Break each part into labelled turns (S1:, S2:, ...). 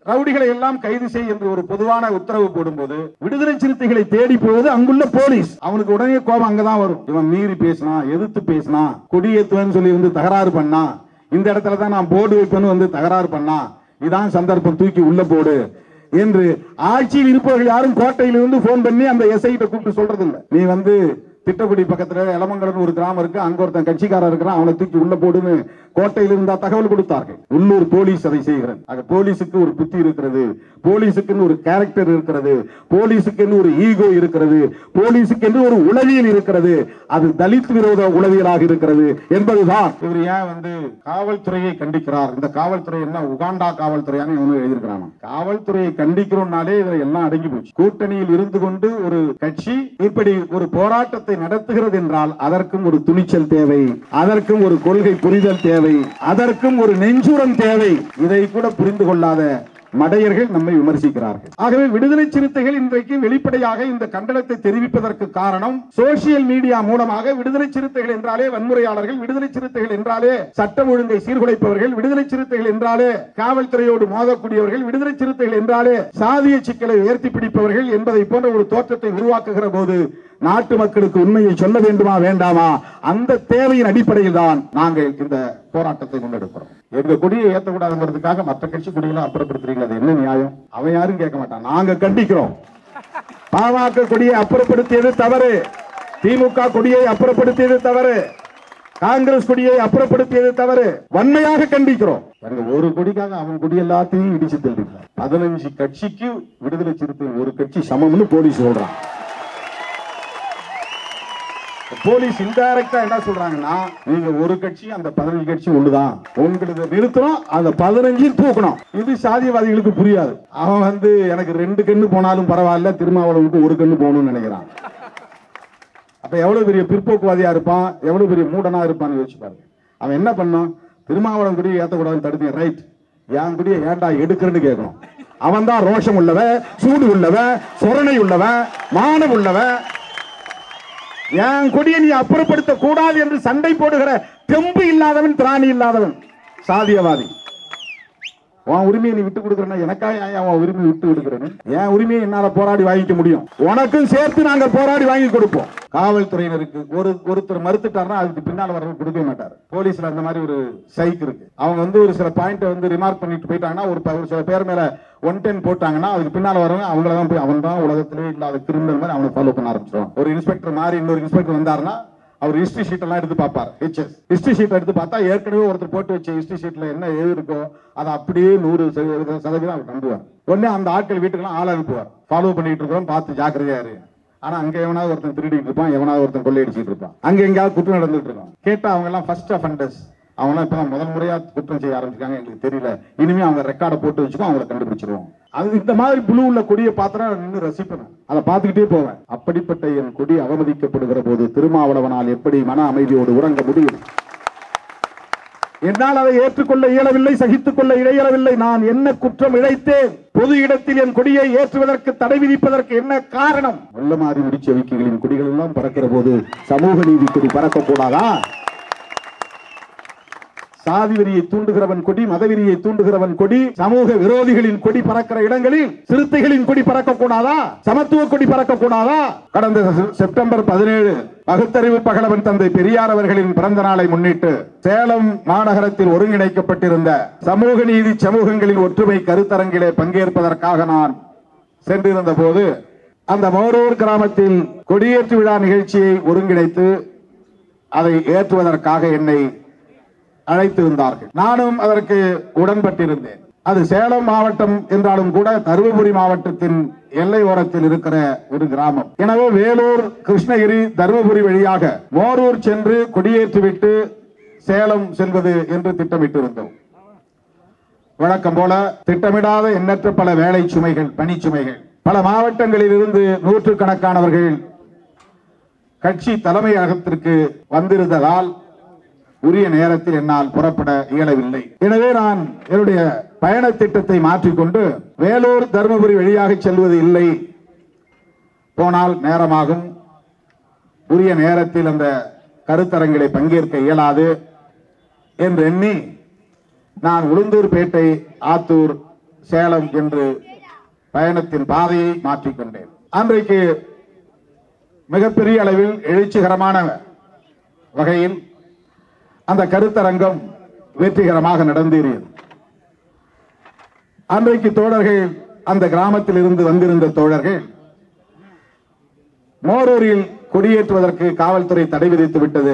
S1: ரவுடிகளை எல்லாம் கைது செய் என்று ஒரு பொதுவான உத்தரவு போடும்போது விடுதலை சிறுத்தைகளை தேடி போவது அங்குள்ள போலீஸ் அவனுக்கு உடனே கோபம் அங்கதான் வரும் இவன் மீறி பேசினா எதிர்த்து பேசினா கொடியேத்துவேன்னு சொல்லி வந்து தகராறு பண்ணா இந்த இடத்துல தான் நான் போர்டு வைப்பேன்னு வந்து தகராறு பண்ணா இதான் சந்தர்ப்பம் தூக்கி உள்ள போடு என்று ஆட்சியில் இருப்பவர்கள் யாரும் கோட்டையிலிருந்து போன் பண்ணி அந்த எஸ்ஐ கிட்ட கூப்பிட்டு சொல்றது இல்ல நீ வந்து திட்டக்குடி பக்கத்துல எலமங்கலம்னு ஒரு கிராமம் இருக்கு அங்க ஒருத்தன் கட்சிக்காரர் இருக்கிறான் அவனை தூக்கி உள்ள போடுன்னு கோட்டையில் இருந்தா தகவல் கொடுத்தார்கள் உள்ளூர் போலீஸ் அதை செய்கிறது ஆக போலீஸுக்கு ஒரு புத்தி இருக்கிறது போலீஸுக்குன்னு ஒரு கேரக்டர் இருக்கிறது போலீஸுக்குன்னு ஒரு ஈகோ இருக்கிறது போலீஸுக்கென்று ஒரு உளவியல் இருக்கிறது அது தலித் விரோத உளவியலாக இருக்கிறது என்பதுதான் இவர் ஏன் வந்து காவல்துறையை கண்டிக்கிறார் இந்த காவல்துறை என்ன உகாண்டா காவல்துறையான்னு இவனு எழுதியிருக்கிறான் காவல்துறையை கண்டிக்கிறோம்னாலே இதுல எல்லாம் அடங்கி போச்சு கூட்டணியில் இருந்து கொண்டு ஒரு கட்சி இப்படி ஒரு போராட்டத்தை நடத்துகிறது என்றால் அதற்கும் ஒரு துணிச்சல் தேவை அதற்கும் ஒரு கொள்கை புரிதல் தேவை அதற்கும் ஒரு நெஞ்சுரம் தேவை இதை கூட புரிந்து கொள்ளாத மடையர்கள் நம்மை விமர்சிக்கிறார்கள் ஆகவே விடுதலை சிறுத்தைகள் இன்றைக்கு வெளிப்படையாக இந்த கண்டனத்தை தெரிவிப்பதற்கு காரணம் சோசியல் மீடியா மூலமாக விடுதலை சிறுத்தைகள் என்றாலே வன்முறையாளர்கள் விடுதலை சிறுத்தைகள் என்றாலே சட்டம் ஒழுங்கை சீர்குலைப்பவர்கள் விடுதலை சிறுத்தைகள் என்றாலே காவல்துறையோடு மோதக்கூடியவர்கள் விடுதலை சிறுத்தைகள் என்றாலே சாதிய சிக்கலை உயர்த்தி பிடிப்பவர்கள் என்பதை போன்ற ஒரு தோற்றத்தை உருவாக்குகிற போது நாட்டு மக்களுக்கு உண்மையை சொல்ல வேண்டுமா வேண்டாமா அந்த தேவையின் அடிப்படையில் தான் நாங்கள் இந்த போராட்டத்தை முன்னெடுக்கிறோம் எங்க கொடியை ஏத்தக்கூடாதுங்கிறதுக்காக மற்ற கட்சி கொடிகளை அப்புறப்படுத்துறீங்க அது என்ன நியாயம் அவன் யாரும் கேட்க மாட்டான் நாங்க கண்டிக்கிறோம் பாமக கொடியை அப்புறப்படுத்தியது தவறு திமுக கொடியை அப்புறப்படுத்தியது தவறு காங்கிரஸ் கொடியை அப்புறப்படுத்தியது தவறு வன்மையாக கண்டிக்கிறோம் பாருங்க, ஒரு கொடிக்காக அவன் கொடி எல்லாத்தையும் இடிச்சு தள்ளிருக்கான் பதினஞ்சு கட்சிக்கு விடுதலை சிறுத்தை ஒரு கட்சி சமம்னு போலீஸ் சொல்றான் போலீஸ் இன்டைரக்டா என்ன சொல்றாங்கன்னா நீங்க ஒரு கட்சி அந்த பதினஞ்சு கட்சி ஒண்ணுதான் உங்களுக்கு நிறுத்தணும் அந்த பதினஞ்சு தூக்கணும் இது சாதியவாதிகளுக்கு புரியாது அவன் வந்து எனக்கு ரெண்டு கண்ணு போனாலும் பரவாயில்ல திருமாவளவனுக்கு ஒரு கண்ணு போகணும்னு நினைக்கிறான் அப்ப எவ்வளவு பெரிய பிற்போக்குவாதியா இருப்பான் எவ்வளவு பெரிய மூடனா இருப்பான்னு யோசிச்சு பாருங்க அவன் என்ன பண்ணான் திருமாவளவன் குடியை ஏத்தக்கூடாதுன்னு தடுத்தீங்க ரைட் என் குடியை ஏன்டா எடுக்கிறேன்னு கேட்கணும் அவன் தான் ரோஷம் உள்ளவன் சூடு உள்ளவன் சொரணை உள்ளவன் மானம் உள்ளவன் என் கொடியை நீ அப்புறப்படுத்த கூடாது என்று சண்டை போடுகிற தெம்பு இல்லாதவன் திராணி இல்லாதவன் சாதியவாதி உன் உரிமையை நீ விட்டு கொடுக்கறனா எனக்கா ஏன் உன் உரிமையை விட்டு கொடுக்கறேன்னு என் உரிமையை என்னால போராடி வாங்கிக்க முடியும் உனக்கும் சேர்த்து நாங்க போராடி வாங்கி கொடுப்போம் காவல்துறையினருக்கு ஒரு ஒருத்தர் மறுத்துட்டாருன்னா அதுக்கு பின்னால வரவங்க கொடுக்க மாட்டாரு போலீஸ்ல அந்த மாதிரி ஒரு சைக் இருக்கு அவங்க வந்து ஒரு சில பாயிண்ட் வந்து ரிமார்க் பண்ணிட்டு போயிட்டாங்கன்னா ஒரு ப- ஒரு சில பேர் மேல ஒன் டென் போட்டாங்கன்னா அதுக்கு பின்னால வரவங்க அவங்கள தான் போய் அவன் தான் உலகத்திலே இல்லாத கிரிமினல் மாதிரி அவனை ஃபாலோ பண்ண ஆரம்பிச்சிருவான் ஒரு இன்ஸ்பெக்டர் மாதிரி இன்னொரு இன்ஸ்பெக்டர் வந்தாருன்னா அவர் ஹிஸ்டரி ஷீட் எல்லாம் எடுத்து பார்ப்பார் ஹெச்எஸ் ஹிஸ்டரி ஷீட் எடுத்து பார்த்தா ஏற்கனவே ஒருத்தர் போட்டு வச்ச ஹிஸ்டரி ஷீட்ல என்ன எழுதி இருக்கோ அதை அப்படியே நூறு சதவீதம் சதவீதம் அவர் நம்புவார் உடனே அந்த ஆட்கள் வீட்டுக்கெல்லாம் ஆள் அனுப்புவார் ஃபாலோ பண்ணிட்டு இருக்கிறோம் பார்த்து ஜாக்கிரதையா இரு ஆனா அங்க எவனாவது ஒருத்தன் திருடிட்டு இருப்பான் எவனாவது ஒருத்தன் கொள்ளையடிச்சிட்டு இருப்பான் அங்க எங்கேயாவது குற்றம் நடந்துட்டு இருக்கும் கேட்டா அவங்க எல்லாம் ஃபர்ஸ்ட் அஃபண்டர்ஸ் அவங்க எல்லாம் இப்பதான் முதல் முறையா குற்றம் செய்ய ஆரம்பிச்சிருக்காங்க எங்களுக்கு தெரியல இனிமே அவங்க ரெக்கார்டை போட்டு வச்சுக்கோ அவங்கள கண்டுபிடிச்சிருவோம் அது இந்த மாதிரி புழு உள்ள கொடியை பார்த்தா நின்று ரசிப்பேன் அதை பார்த்துக்கிட்டே போவேன் அப்படிப்பட்ட என் கொடி அவமதிக்கப்படுகிற போது திருமாவளவனால் எப்படி மன அமைதியோடு உறங்க முடியும் என்னால் அதை ஏற்றுக்கொள்ள இயலவில்லை சகித்துக் கொள்ள இடையறவில்லை நான் என்ன குற்றம் இழைத்தேன் பொது இடத்தில் என் கொடியை ஏற்றுவதற்கு தடை விதிப்பதற்கு என்ன காரணம் முள்ளமாரி முடிச்ச விக்கிகளின் கொடிகள் எல்லாம் பறக்கிற போது சமூக நீதி கொடி பறக்கக்கூடாதா சாதி வெறியை தூண்டுகிறவன் கொடி மதவெறியை தூண்டுகிறவன் கொடி சமூக விரோதிகளின் கொடி பறக்கிற இடங்களில் சிறுத்தைகளின் கொடி பறக்க கூடாதா சமத்துவ கொடி பறக்க கூடாதா கடந்த செ- செப்டம்பர் பதினேழு பகுத்தறிவு பகலவன் தந்தை பெரியார் அவர்களின் பிறந்த நாளை முன்னிட்டு சேலம் மாநகரத்தில் ஒருங்கிணைக்கப்பட்டிருந்த சமூக நீதி சமூகங்களின் ஒற்றுமை கருத்தரங்கிலே பங்கேற்பதற்காக நான் சென்றிருந்த போது அந்த மோரூர் கிராமத்தில் கொடியேற்று விழா நிகழ்ச்சியை ஒருங்கிணைத்து அதை ஏற்றுவதற்காக என்னை அழைத்திருந்தார்கள் நானும் அதற்கு உடன்பட்டிருந்தேன் அது சேலம் மாவட்டம் என்றாலும் கூட தருமபுரி மாவட்டத்தின் எல்லை ஓரத்தில் இருக்கிற ஒரு கிராமம் எனவே வேலூர் கிருஷ்ணகிரி தருமபுரி வழியாக மோரூர் சென்று கொடியேற்றிவிட்டு சேலம் செல்வது என்று திட்டமிட்டிருந்தோம் வழக்கம் போல திட்டமிடாத எண்ணற்ற பல வேலை சுமைகள் பணிச்சுமைகள் பல மாவட்டங்களில் இருந்து நூற்றுக்கணக்கானவர்கள் கட்சி தலைமையகத்திற்கு வந்திருந்ததால் உரிய நேரத்தில் என்னால் புறப்பட இயலவில்லை எனவே நான் என்னுடைய பயண திட்டத்தை மாற்றிக்கொண்டு வேலூர் தருமபுரி வழியாக செல்வது இல்லை போனால் நேரமாகும் உரிய நேரத்தில் அந்த கருத்தரங்களை பங்கேற்க இயலாது என்று எண்ணி நான் உளுந்தூர்பேட்டை ஆத்தூர் சேலம் என்று பயணத்தின் பாதையை மாற்றிக்கொண்டேன் அன்றைக்கு மிகப்பெரிய அளவில் எழுச்சிகரமான வகையில் அந்த கருத்தரங்கம் வெற்றிகரமாக நடந்தேறியது அன்றைக்கு தோழர்கள் அந்த கிராமத்தில் இருந்து வந்திருந்த தோழர்கள் மோரூரில் கொடியேற்றுவதற்கு காவல்துறை தடை விதித்து விட்டது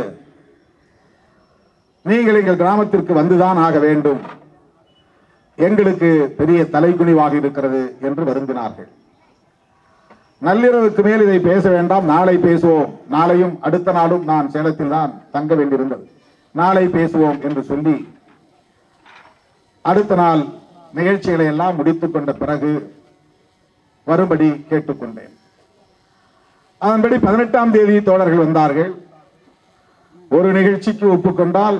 S1: நீங்கள் எங்கள் கிராமத்திற்கு வந்துதான் ஆக வேண்டும் எங்களுக்கு பெரிய தலைக்குனிவாக இருக்கிறது என்று வருந்தினார்கள் நள்ளிரவுக்கு மேல் இதை பேச வேண்டாம் நாளை பேசுவோம் நாளையும் அடுத்த நாளும் நான் சேலத்தில் தான் தங்க வேண்டியிருந்தது நாளை பேசுவோம் என்று சொல்லி அடுத்த நாள் நிகழ்ச்சிகளை எல்லாம் முடித்துக் கொண்ட பிறகு வரும்படி கேட்டுக்கொண்டேன் அதன்படி பதினெட்டாம் தேதி தோழர்கள் வந்தார்கள் ஒரு நிகழ்ச்சிக்கு ஒப்புக்கொண்டால்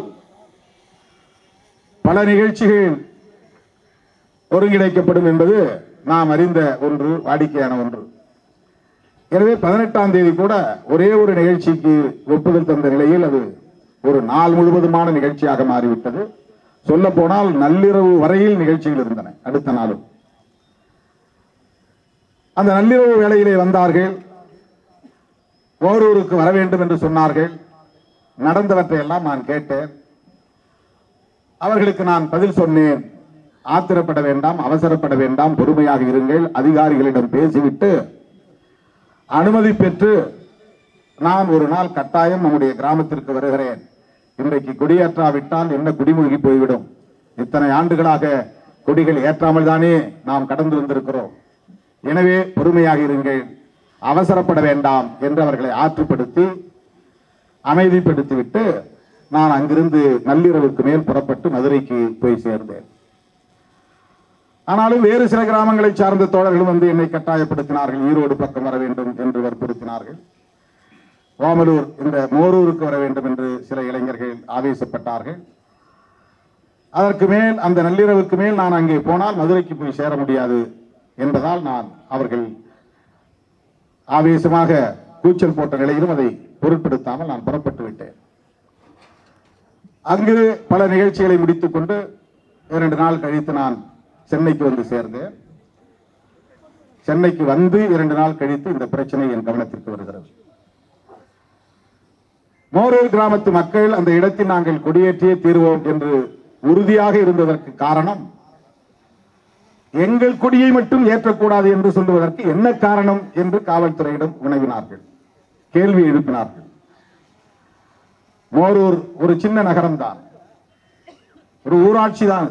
S1: பல நிகழ்ச்சிகள் ஒருங்கிணைக்கப்படும் என்பது நாம் அறிந்த ஒன்று வாடிக்கையான ஒன்று எனவே பதினெட்டாம் தேதி கூட ஒரே ஒரு நிகழ்ச்சிக்கு ஒப்புதல் தந்த நிலையில் அது ஒரு நாள் முழுவதுமான நிகழ்ச்சியாக மாறிவிட்டது சொல்ல போனால் நள்ளிரவு வரையில் நிகழ்ச்சிகள் இருந்தன அடுத்த நாளும் அந்த நள்ளிரவு வேளையிலே வந்தார்கள் ஓரூருக்கு வர வேண்டும் என்று சொன்னார்கள் நடந்தவற்றை எல்லாம் நான் கேட்டேன் அவர்களுக்கு நான் பதில் சொன்னேன் ஆத்திரப்பட வேண்டாம் அவசரப்பட வேண்டாம் பொறுமையாக இருங்கள் அதிகாரிகளிடம் பேசிவிட்டு அனுமதி பெற்று நான் ஒரு நாள் கட்டாயம் நம்முடைய கிராமத்திற்கு வருகிறேன் இன்றைக்கு கொடியேற்றாவிட்டால் என்ன குடிமூழ்கி போய்விடும் இத்தனை ஆண்டுகளாக கொடிகள் ஏற்றாமல் தானே நாம் கடந்து வந்திருக்கிறோம் எனவே பொறுமையாக இருங்கள் அவசரப்பட வேண்டாம் என்று அவர்களை ஆற்றுப்படுத்தி அமைதிப்படுத்திவிட்டு நான் அங்கிருந்து நள்ளிரவுக்கு மேல் புறப்பட்டு மதுரைக்கு போய் சேர்ந்தேன் ஆனாலும் வேறு சில கிராமங்களை சார்ந்த தோழர்கள் வந்து என்னை கட்டாயப்படுத்தினார்கள் ஈரோடு பக்கம் வர வேண்டும் என்று வற்புறுத்தினார்கள் ஓமலூர் இந்த மோரூருக்கு வர வேண்டும் என்று சில இளைஞர்கள் ஆவேசப்பட்டார்கள் அதற்கு மேல் அந்த நள்ளிரவுக்கு மேல் நான் அங்கே போனால் மதுரைக்கு போய் சேர முடியாது என்பதால் நான் அவர்கள் ஆவேசமாக கூச்சல் போட்ட நிலையிலும் அதை பொருட்படுத்தாமல் நான் புறப்பட்டு விட்டேன் அங்கு பல நிகழ்ச்சிகளை முடித்துக் கொண்டு இரண்டு நாள் கழித்து நான் சென்னைக்கு வந்து சேர்ந்தேன் சென்னைக்கு வந்து இரண்டு நாள் கழித்து இந்த பிரச்சனை என் கவனத்திற்கு வருகிறது மோரூர் கிராமத்து மக்கள் அந்த இடத்தில் நாங்கள் கொடியேற்றியே தீர்வோம் என்று உறுதியாக இருந்ததற்கு காரணம் எங்கள் கொடியை மட்டும் ஏற்றக்கூடாது என்று சொல்லுவதற்கு என்ன காரணம் என்று காவல்துறையிடம் வினவினார்கள் கேள்வி எழுப்பினார்கள் மோரூர் ஒரு சின்ன நகரம் தான் ஒரு ஊராட்சி தான்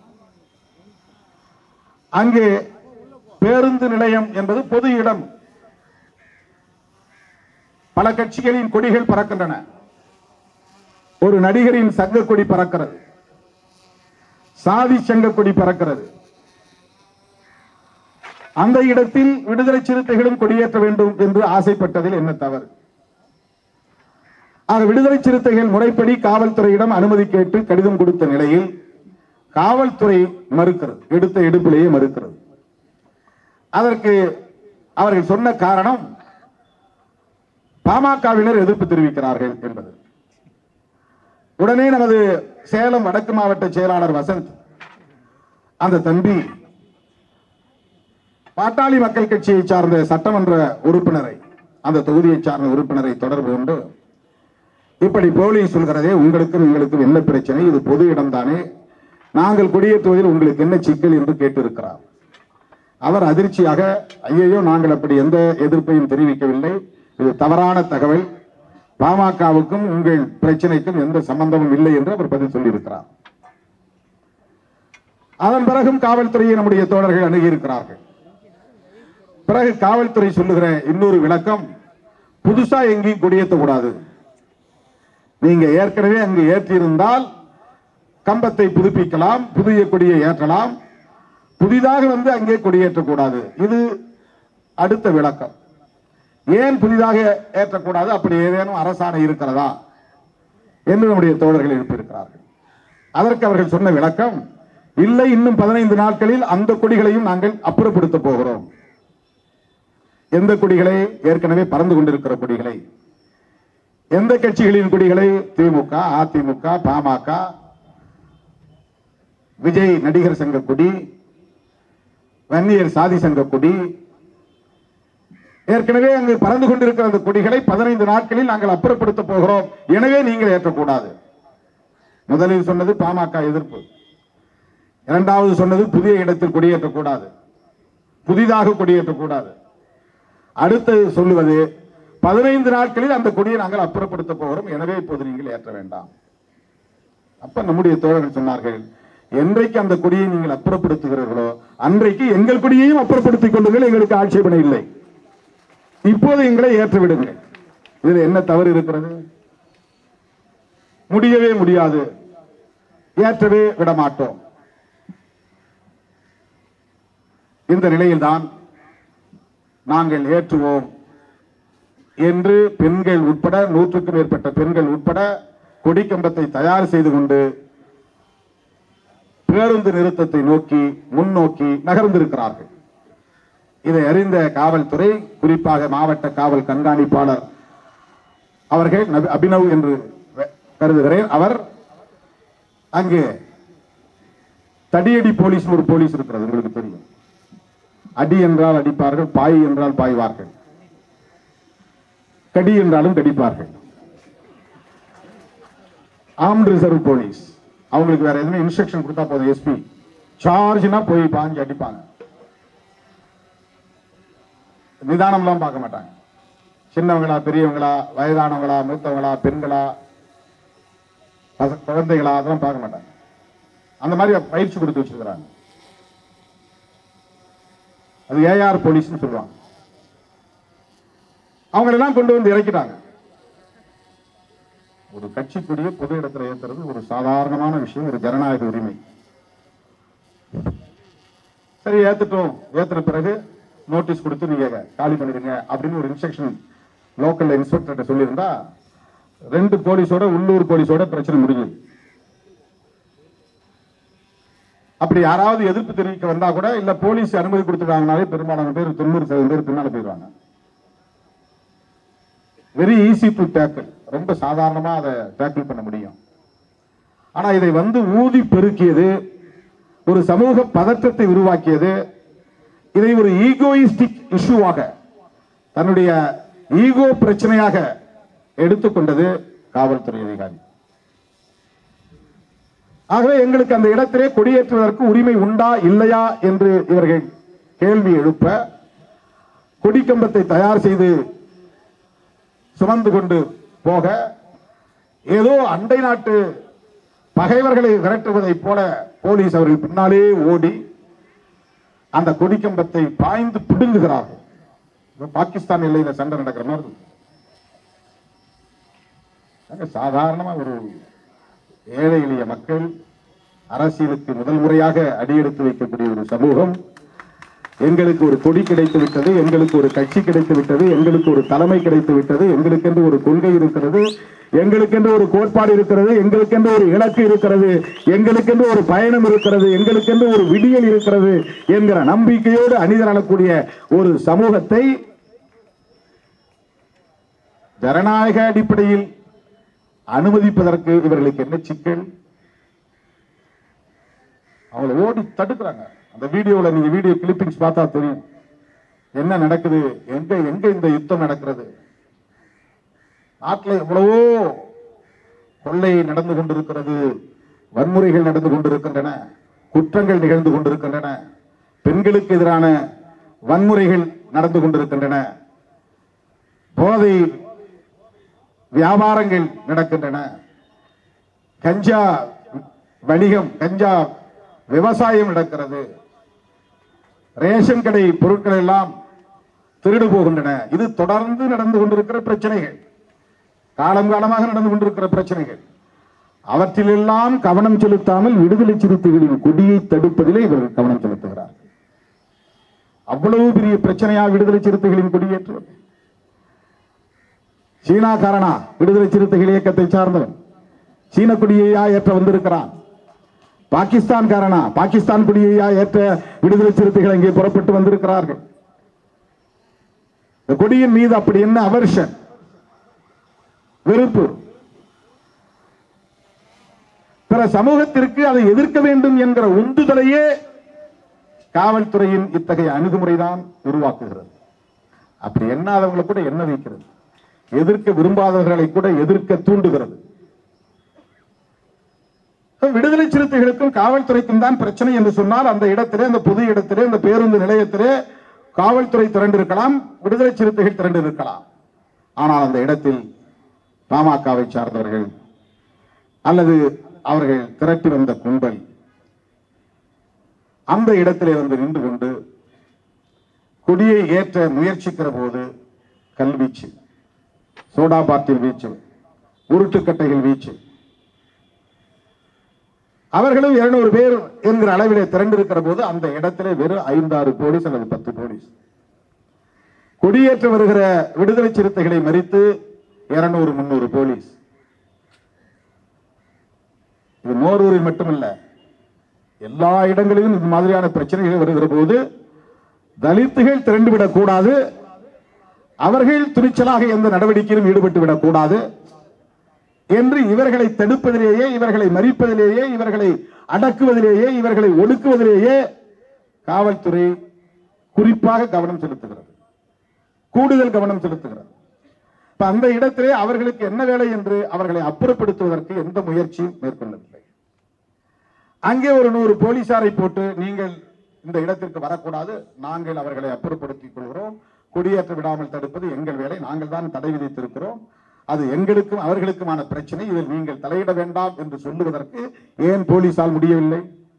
S1: அங்கே பேருந்து நிலையம் என்பது பொது இடம் பல கட்சிகளின் கொடிகள் பறக்கின்றன ஒரு நடிகரின் சங்க கொடி பறக்கிறது சாதி சங்க கொடி பறக்கிறது அந்த இடத்தில் விடுதலை சிறுத்தைகளும் கொடியேற்ற வேண்டும் என்று ஆசைப்பட்டதில் என்ன தவறு ஆக விடுதலை சிறுத்தைகள் முறைப்படி காவல்துறையிடம் அனுமதி கேட்டு கடிதம் கொடுத்த நிலையில் காவல்துறை மறுக்கிறது எடுத்த எடுப்பிலேயே மறுக்கிறது அதற்கு அவர்கள் சொன்ன காரணம் பாமகவினர் எதிர்ப்பு தெரிவிக்கிறார்கள் என்பது உடனே நமது சேலம் வடக்கு மாவட்ட செயலாளர் வசந்த் அந்த தம்பி பாட்டாளி மக்கள் கட்சியை சார்ந்த சட்டமன்ற உறுப்பினரை அந்த தொகுதியை சார்ந்த உறுப்பினரை தொடர்பு கொண்டு இப்படி போலீஸ் சொல்கிறதே உங்களுக்கும் எங்களுக்கும் என்ன பிரச்சனை இது பொது இடம்தானே நாங்கள் குடியேற்றுவதில் உங்களுக்கு என்ன சிக்கல் என்று கேட்டிருக்கிறார் அவர் அதிர்ச்சியாக ஐயையோ நாங்கள் அப்படி எந்த எதிர்ப்பையும் தெரிவிக்கவில்லை இது தவறான தகவல் பாமகவுக்கும் உங்கள் பிரச்சனைக்கும் எந்த சம்பந்தமும் இல்லை என்று அவர் பதில் சொல்லியிருக்கிறார் அதன் பிறகும் காவல்துறையை நம்முடைய தோழர்கள் அணுகியிருக்கிறார்கள் பிறகு காவல்துறை சொல்லுகிற இன்னொரு விளக்கம் புதுசா எங்கேயும் கொடியேற்றக்கூடாது நீங்க ஏற்கனவே அங்கு ஏற்றியிருந்தால் கம்பத்தை புதுப்பிக்கலாம் புதிய கொடியை ஏற்றலாம் புதிதாக வந்து அங்கே கொடியேற்றக்கூடாது இது அடுத்த விளக்கம் ஏன் புதிதாக ஏற்றக்கூடாது அப்படி ஏதேனும் அரசாணை இருக்கிறதா என்று நம்முடைய தோழர்கள் எழுப்பியிருக்கிறார்கள் அதற்கு அவர்கள் சொன்ன விளக்கம் இல்லை இன்னும் பதினைந்து நாட்களில் அந்த கொடிகளையும் நாங்கள் அப்புறப்படுத்த போகிறோம் எந்த கொடிகளை ஏற்கனவே பறந்து கொண்டிருக்கிற கொடிகளை எந்த கட்சிகளின் கொடிகளை திமுக அதிமுக பாமக விஜய் நடிகர் சங்க கொடி வன்னியர் சாதி சங்க கொடி ஏற்கனவே அங்கு பறந்து கொண்டிருக்கிற அந்த கொடிகளை பதினைந்து நாட்களில் நாங்கள் அப்புறப்படுத்த போகிறோம் எனவே நீங்கள் ஏற்றக்கூடாது முதலில் சொன்னது பாமக எதிர்ப்பு இரண்டாவது சொன்னது புதிய இடத்தில் கொடியேற்றக்கூடாது புதிதாக கொடியேற்றக்கூடாது அடுத்து சொல்லுவது பதினைந்து நாட்களில் அந்த கொடியை நாங்கள் அப்புறப்படுத்த போகிறோம் எனவே இப்போது நீங்கள் ஏற்ற வேண்டாம் அப்ப நம்முடைய தோழர்கள் சொன்னார்கள் என்றைக்கு அந்த கொடியை நீங்கள் அப்புறப்படுத்துகிறீர்களோ அன்றைக்கு எங்கள் கொடியையும் அப்புறப்படுத்திக் கொள்ளுங்கள் எங்களுக்கு ஆட்சேபனை இல்லை இப்போது எங்களை ஏற்று விடுங்கள் இதுல என்ன தவறு இருக்கிறது முடியவே முடியாது ஏற்றவே விட மாட்டோம் இந்த நிலையில்தான் நாங்கள் ஏற்றுவோம் என்று பெண்கள் உட்பட நூற்றுக்கும் மேற்பட்ட பெண்கள் உட்பட கொடிக்கம்பத்தை தயார் செய்து கொண்டு பேருந்து நிறுத்தத்தை நோக்கி முன்னோக்கி நகர்ந்திருக்கிறார்கள் இதை அறிந்த காவல்துறை குறிப்பாக மாவட்ட காவல் கண்காணிப்பாளர் அவர்கள் நபி- அபினவ் என்று வ- கருதுகிறேன் அவர் அங்கே தடியடி போலீஸ் ஒரு போலீஸ் இருக்கிறது உங்களுக்கு தெரியும் அடி என்றால் அடிப்பார்கள் பாய் என்றால் பாய்வார்கள் கடி என்றாலும் கடிப்பார்கள் ஆர்ம்ட் ரிசர்வ் போலீஸ் அவங்களுக்கு வேற எதுவுமே இன்ஸ்ட்ரக்ஷன் கொடுத்தா போதும் எஸ்பி சார்ஜ்னா போய் பாஞ்சு அடிப்பாங்க நிதானம்லாம் பார்க்க மாட்டாங்க சின்னவங்களா பெரியவங்களா வயதானவங்களா மூத்தவங்களா பெண்களா பச- குழந்தைகளா அதெல்லாம் பார்க்க மாட்டாங்க அந்த மாதிரி பயிற்சி கொடுத்து வச்சிருக்கிறாங்க அது ஏஆர் போலீஸ்னு சொல்லுவாங்க அவங்களெல்லாம் கொண்டு வந்து இறக்கிட்டாங்க ஒரு கட்சி கொடியை பொது இடத்துல ஏத்துறது ஒரு சாதாரணமான விஷயம் ஒரு ஜனநாயக உரிமை சரி ஏத்துட்டோம் ஏத்துன பிறகு நோட்டீஸ் கொடுத்து நீங்க காலி பண்ணிடுங்க அப்படின்னு ஒரு இன்ஸ்ட்ரக்ஷன் லோக்கல் இன்ஸ்பெக்டர் சொல்லியிருந்தா ரெண்டு போலீஸோட உள்ளூர் போலீஸோட பிரச்சனை முடிஞ்சது அப்படி யாராவது எதிர்ப்பு தெரிவிக்க வந்தா கூட இல்ல போலீஸ் அனுமதி கொடுத்துட்டாங்கனாலே பெரும்பாலான பேர் தொண்ணூறு சதவீதம் பேர் பின்னால போயிடுவாங்க வெரி ஈஸி டு டேக்கிள் ரொம்ப சாதாரணமா அதை டேக்கிள் பண்ண முடியும் ஆனா இதை வந்து ஊதி பெருக்கியது ஒரு சமூக பதற்றத்தை உருவாக்கியது இதை ஒரு ஈகோயிஸ்டிக் இஷ்யூவாக தன்னுடைய ஈகோ பிரச்சனையாக எடுத்துக்கொண்டது காவல்துறை அதிகாரி ஆகவே எங்களுக்கு அந்த இடத்திலே கொடியேற்றுவதற்கு உரிமை உண்டா இல்லையா என்று இவர்கள் கேள்வி எழுப்ப கொடிக்கம்பத்தை தயார் செய்து சுமந்து கொண்டு போக ஏதோ அண்டை நாட்டு பகைவர்களை விரட்டுவதைப் போல போலீஸ் அவர்கள் பின்னாலே ஓடி அந்த கொடிக்கம்பத்தை பாய்ந்து பிடுங்குகிறார்கள் இது பாகிஸ்தான் எல்லையில சண்டை நடக்கிற மாதிரி இருக்கு. அங்க சாதாரணமா ஒரு ஏழை எளிய மக்கள் அரசியலுக்கு முதல் முறையாக அடியெடுத்து வைக்கக்கூடிய ஒரு சமூகம் எங்களுக்கு ஒரு கொடி கிடைத்து விட்டது எங்களுக்கு ஒரு கட்சி கிடைத்து விட்டது எங்களுக்கு ஒரு தலைமை கிடைத்து விட்டது எங்களுக்கென்று ஒரு கொள்கை இருக்கிறது எங்களுக்கென்று ஒரு கோட்பாடு இருக்கிறது எங்களுக்கென்று ஒரு இலக்கு இருக்கிறது எங்களுக்கென்று ஒரு பயணம் இருக்கிறது எங்களுக்கென்று ஒரு விடியல் இருக்கிறது என்கிற நம்பிக்கையோடு அணிதிரளக்கூடிய ஒரு சமூகத்தை ஜனநாயக அடிப்படையில் அனுமதிப்பதற்கு இவர்களுக்கு என்ன சிக்கல் அவங்களை ஓடி தடுக்கிறாங்க அந்த வீடியோல நீங்க வீடியோ கிளிப்பிங்ஸ் பார்த்தா தெரியும் என்ன நடக்குது எங்க எங்க இந்த யுத்தம் நடக்கிறது நாட்டில் எவ்வளவோ கொள்ளை நடந்து கொண்டிருக்கிறது வன்முறைகள் நடந்து கொண்டிருக்கின்றன குற்றங்கள் நிகழ்ந்து கொண்டிருக்கின்றன பெண்களுக்கு எதிரான வன்முறைகள் நடந்து கொண்டிருக்கின்றன போதை வியாபாரங்கள் நடக்கின்றன கஞ்சா வணிகம் கஞ்சா விவசாயம் நடக்கிறது ரேஷன் கடை பொருட்கள் எல்லாம் திருடு போகின்றன இது தொடர்ந்து நடந்து கொண்டிருக்கிற பிரச்சனைகள் காலம் காலமாக நடந்து கொண்டிருக்கிற பிரச்சனைகள் அவற்றிலெல்லாம் கவனம் செலுத்தாமல் விடுதலை சிறுத்தைகளின் கொடியை தடுப்பதிலே இவர்கள் கவனம் செலுத்துகிறார் அவ்வளவு பெரிய பிரச்சனையா விடுதலை சிறுத்தைகளின் கொடியேற்றுவது சீனாக்காரனா விடுதலை சிறுத்தைகள் இயக்கத்தை சார்ந்தவன் சீன கொடியையா ஏற்ற வந்திருக்கிறான் பாகிஸ்தான் காரணா பாகிஸ்தான் கொடியையா ஏற்ற விடுதலை சிறுத்தைகள் அங்கே புறப்பட்டு வந்திருக்கிறார்கள் இந்த கொடியின் மீது அப்படி என்ன அவர்ஷன் வெறுப்பு பிற சமூகத்திற்கு அதை எதிர்க்க வேண்டும் என்கிற உந்துதலையே காவல்துறையின் இத்தகைய அணுகுமுறைதான் உருவாக்குகிறது அப்படி எண்ணாதவங்களை கூட எண்ண வைக்கிறது எதிர்க்க விரும்பாதவர்களை கூட எதிர்க்க தூண்டுகிறது விடுதலை சிறுத்தைகளுக்கும் காவல்துறைக்கும் தான் பிரச்சனை என்று சொன்னால் அந்த இடத்திலே அந்த பொது இடத்திலே அந்த பேருந்து நிலையத்திலே காவல்துறை திரண்டிருக்கலாம் விடுதலை சிறுத்தைகள் திரண்டிருக்கலாம் ஆனால் அந்த இடத்தில் பாமகவை சார்ந்தவர்கள் அல்லது அவர்கள் திரட்டி வந்த கும்பல் அந்த இடத்திலே வந்து நின்று கொண்டு கொடியை ஏற்ற முயற்சிக்கிற போது கல்வீச்சு சோடா பாட்டில் வீச்சு உருட்டுக்கட்டைகள் வீச்சு அவர்களும் இருநூறு பேர் என்கிற அளவிலே திரண்டிருக்கிற போது அந்த இடத்திலே வெறும் ஐந்தாறு போலீஸ் அல்லது பத்து போலீஸ் கொடியேற்ற வருகிற விடுதலை சிறுத்தைகளை மறித்து இருநூறு முன்னூறு போலீஸ் இது நோரூரில் மட்டுமல்ல எல்லா இடங்களிலும் இந்த மாதிரியான பிரச்சனைகள் வருகிற போது தலித்துகள் திரண்டுவிடக் கூடாது அவர்கள் துணிச்சலாக எந்த நடவடிக்கையிலும் ஈடுபட்டு விடக்கூடாது என்று இவர்களை தடுப்பதிலேயே இவர்களை மறிப்பதிலேயே இவர்களை அடக்குவதிலேயே இவர்களை ஒடுக்குவதிலேயே காவல்துறை குறிப்பாக கவனம் செலுத்துகிறது கூடுதல் கவனம் செலுத்துகிறது இப்ப அந்த இடத்திலே அவர்களுக்கு என்ன வேலை என்று அவர்களை அப்புறப்படுத்துவதற்கு எந்த முயற்சியும் மேற்கொள்ளவில்லை அங்கே ஒரு நூறு போலீசாரை போட்டு நீங்கள் இந்த இடத்திற்கு வரக்கூடாது நாங்கள் அவர்களை அப்புறப்படுத்திக் கொள்கிறோம் குடியேற்ற விடாமல் தடுப்பது எங்கள் வேலை நாங்கள் தான் தடை விதித்திருக்கிறோம் அது எங்களுக்கும் அவர்களுக்குமான பிரச்சனை இதில் நீங்கள் தலையிட வேண்டாம் என்று சொல்லுவதற்கு ஏன் போலீசால் முடியவில்லை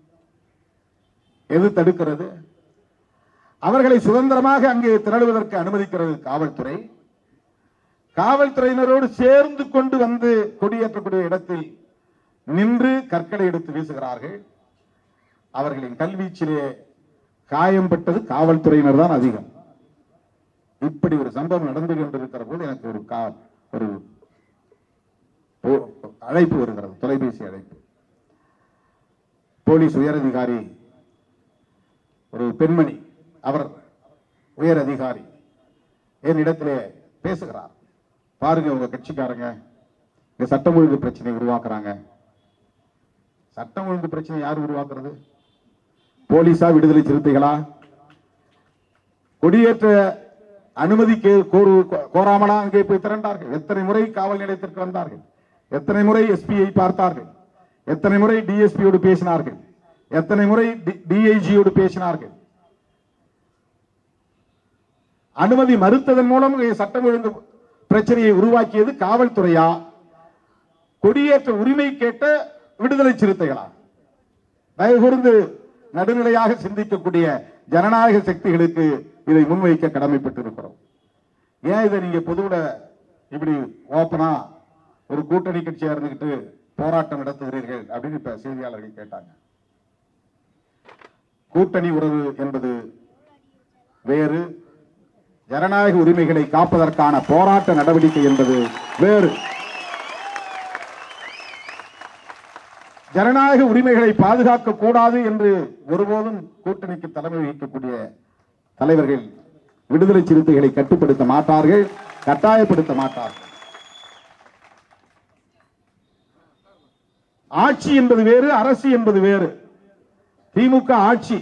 S1: எது தடுக்கிறது அவர்களை சுதந்திரமாக அங்கே திரளுவதற்கு அனுமதிக்கிறது காவல்துறை காவல்துறையினரோடு சேர்ந்து கொண்டு வந்து கொடியேற்றக்கூடிய இடத்தில் நின்று கற்களை எடுத்து வீசுகிறார்கள் அவர்களின் கல்வீச்சிலே காயம்பட்டது காவல்துறையினர் தான் அதிகம் இப்படி ஒரு சம்பவம் நடந்து கொண்டிருக்கிற போது எனக்கு ஒரு கா ஒரு ஓ- அழைப்பு வருகிறது தொலைபேசி அழைப்பு போலீஸ் உயரதிகாரி ஒரு பெண்மணி அவர் உயர் அதிகாரி என்னிடத்திலே பேசுகிறார் பாருங்க உங்க கட்சிக்காரங்க இங்க சட்டம் ஒழுங்கு பிரச்சனை உருவாக்குறாங்க சட்டம் ஒழுங்கு பிரச்சனை யார் உருவாக்குறது போலீஸா விடுதலை சிறுத்தைகளா கொடியேற்ற அனுமதி கே- கோரு- கோராமலா அங்கே போய் திரண்டார்கள் எத்தனை முறை காவல் நிலையத்திற்கு வந்தார்கள் எத்தனை முறை எஸ்பியை பார்த்தார்கள் எத்தனை முறை டிஎஸ்பியோடு பேசினார்கள் எத்தனை முறை டிஐஜியோடு பேசினார்கள் அனுமதி மறுத்ததன் மூலம் இங்கே சட்டம் ஒழுங்கு பிரச்சனையை உருவாக்கியது காவல்துறையா கொடியேற்ற உரிமை கேட்ட விடுதலை சிறுத்தைகளா தயவு கூர்ந்து நடுநிலையாக சிந்திக்கக்கூடிய ஜனநாயக சக்திகளுக்கு இதை முன்வைக்க கடமைப்பட்டிருக்கிறோம் ஏன் இதை நீங்க பொதுவுல இப்படி ஓப்பனா ஒரு கூட்டணி கட்சியா இருந்துகிட்டு போராட்டம் நடத்துகிறீர்கள் அப்படின்னு இப்ப செய்தியாளர்கள் கேட்டாங்க கூட்டணி உறவு என்பது வேறு ஜனநாயக உரிமைகளை காப்பதற்கான போராட்ட நடவடிக்கை என்பது வேறு ஜனநாயக உரிமைகளை பாதுகாக்க கூடாது என்று ஒருபோதும் கூட்டணிக்கு தலைமை வகிக்கக்கூடிய தலைவர்கள் விடுதலை சிறுத்தைகளை கட்டுப்படுத்த மாட்டார்கள் கட்டாயப்படுத்த மாட்டார்கள் ஆட்சி என்பது வேறு அரசு என்பது வேறு திமுக ஆட்சி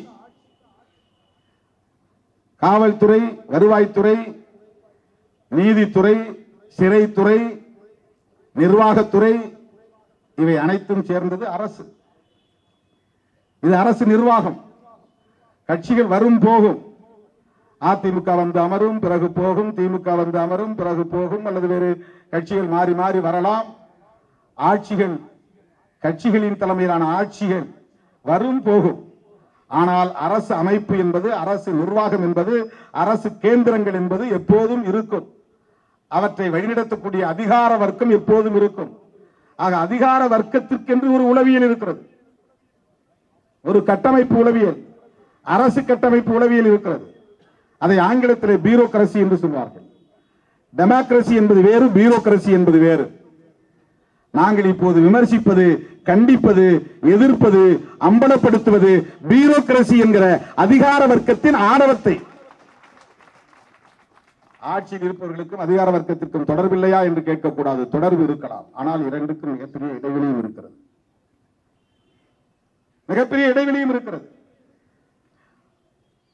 S1: காவல்துறை வருவாய்த்துறை நீதித்துறை சிறைத்துறை நிர்வாகத்துறை இவை அனைத்தும் சேர்ந்தது அரசு இது அரசு நிர்வாகம் கட்சிகள் வரும் போகும் அதிமுக வந்து அமரும் பிறகு போகும் திமுக வந்து அமரும் பிறகு போகும் அல்லது வேறு கட்சிகள் மாறி மாறி வரலாம் ஆட்சிகள் கட்சிகளின் தலைமையிலான ஆட்சிகள் வரும் போகும் ஆனால் அரசு அமைப்பு என்பது அரசு நிர்வாகம் என்பது அரசு கேந்திரங்கள் என்பது எப்போதும் இருக்கும் அவற்றை வழிநடத்தக்கூடிய அதிகார வர்க்கம் எப்போதும் இருக்கும் ஆக அதிகார வர்க்கத்திற்கென்று ஒரு உளவியல் இருக்கிறது ஒரு கட்டமைப்பு உளவியல் அரசு கட்டமைப்பு உளவியல் இருக்கிறது அதை ஆங்கிலத்திலே பியூரோக்ரசி என்று சொல்வார்கள் டெமோக்ரசி என்பது வேறு பியூரோக்ரசி என்பது வேறு நாங்கள் இப்போது விமர்சிப்பது கண்டிப்பது எதிர்ப்பது அம்பலப்படுத்துவது பியூரோக்ரசி என்கிற அதிகார வர்க்கத்தின் ஆணவத்தை ஆட்சியில் இருப்பவர்களுக்கும் அதிகார வர்க்கத்திற்கும் தொடர்பில்லையா என்று கேட்கக்கூடாது தொடர்பு இருக்கலாம் ஆனால் இரண்டுக்கும் மிகப்பெரிய இடைவெளியும் இருக்கிறது மிகப்பெரிய இடைவெளியும் இருக்கிறது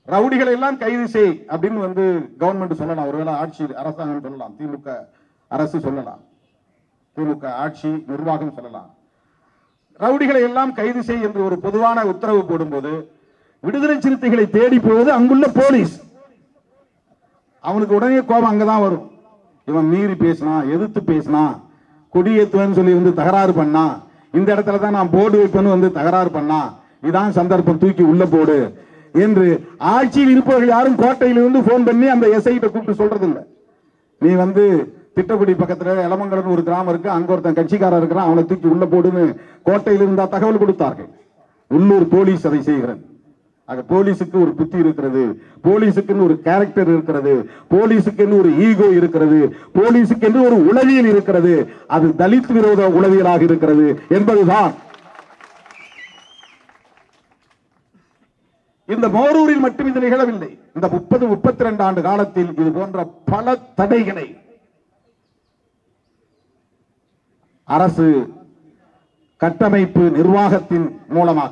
S1: ரவுடிகளை எல்லாம் கைது செய் அப்படின்னு வந்து கவர்மெண்ட் சொல்லலாம் ஒருவேளை ஆட்சி அரசாங்கம் சொல்லலாம் திமுக அரசு சொல்லலாம் திமுக ஆட்சி நிர்வாகம் சொல்லலாம் ரவுடிகளை எல்லாம் கைது செய் என்று ஒரு பொதுவான உத்தரவு போடும்போது விடுதலை சிறுத்தைகளை தேடி போவது அங்குள்ள போலீஸ் அவனுக்கு உடனே கோபம் அங்கதான் வரும் இவன் மீறி பேசினா எதிர்த்து பேசினா கொடியேத்துவேன்னு சொல்லி வந்து தகராறு பண்ணா இந்த இடத்துல தான் நான் போர்டு வைப்பேன்னு வந்து தகராறு பண்ணா இதான் சந்தர்ப்பம் தூக்கி உள்ள போடு என்று ஆட்சியில் இருப்பவர்கள் யாரும் கோட்டையிலிருந்து போன் பண்ணி அந்த எஸ்ஐ கிட்ட கூப்பிட்டு சொல்றது இல்ல நீ வந்து திட்டக்குடி பக்கத்துல எலமங்கலம்னு ஒரு கிராமம் இருக்கு அங்க ஒருத்தன் கட்சிக்காரன் இருக்கிறான் அவனை தூக்கி உள்ள போடுன்னு கோட்டையில் இருந்தா தகவல் கொடுத்தார்கள் உள்ளூர் போலீஸ் அதை செய்கிறது ஆக போலீஸுக்கு ஒரு புத்தி இருக்கிறது போலீஸுக்குன்னு ஒரு கேரக்டர் இருக்கிறது போலீஸுக்குன்னு ஒரு ஈகோ இருக்கிறது போலீஸுக்கென்று ஒரு உளவியல் இருக்கிறது அது தலித் விரோத உளவியலாக இருக்கிறது என்பதுதான் இந்த மோரூரில் மட்டும் இது நிகழவில்லை இந்த முப்பது முப்பத்தி ரெண்டு ஆண்டு காலத்தில் இது போன்ற பல தடைகளை அரசு கட்டமைப்பு நிர்வாகத்தின் மூலமாக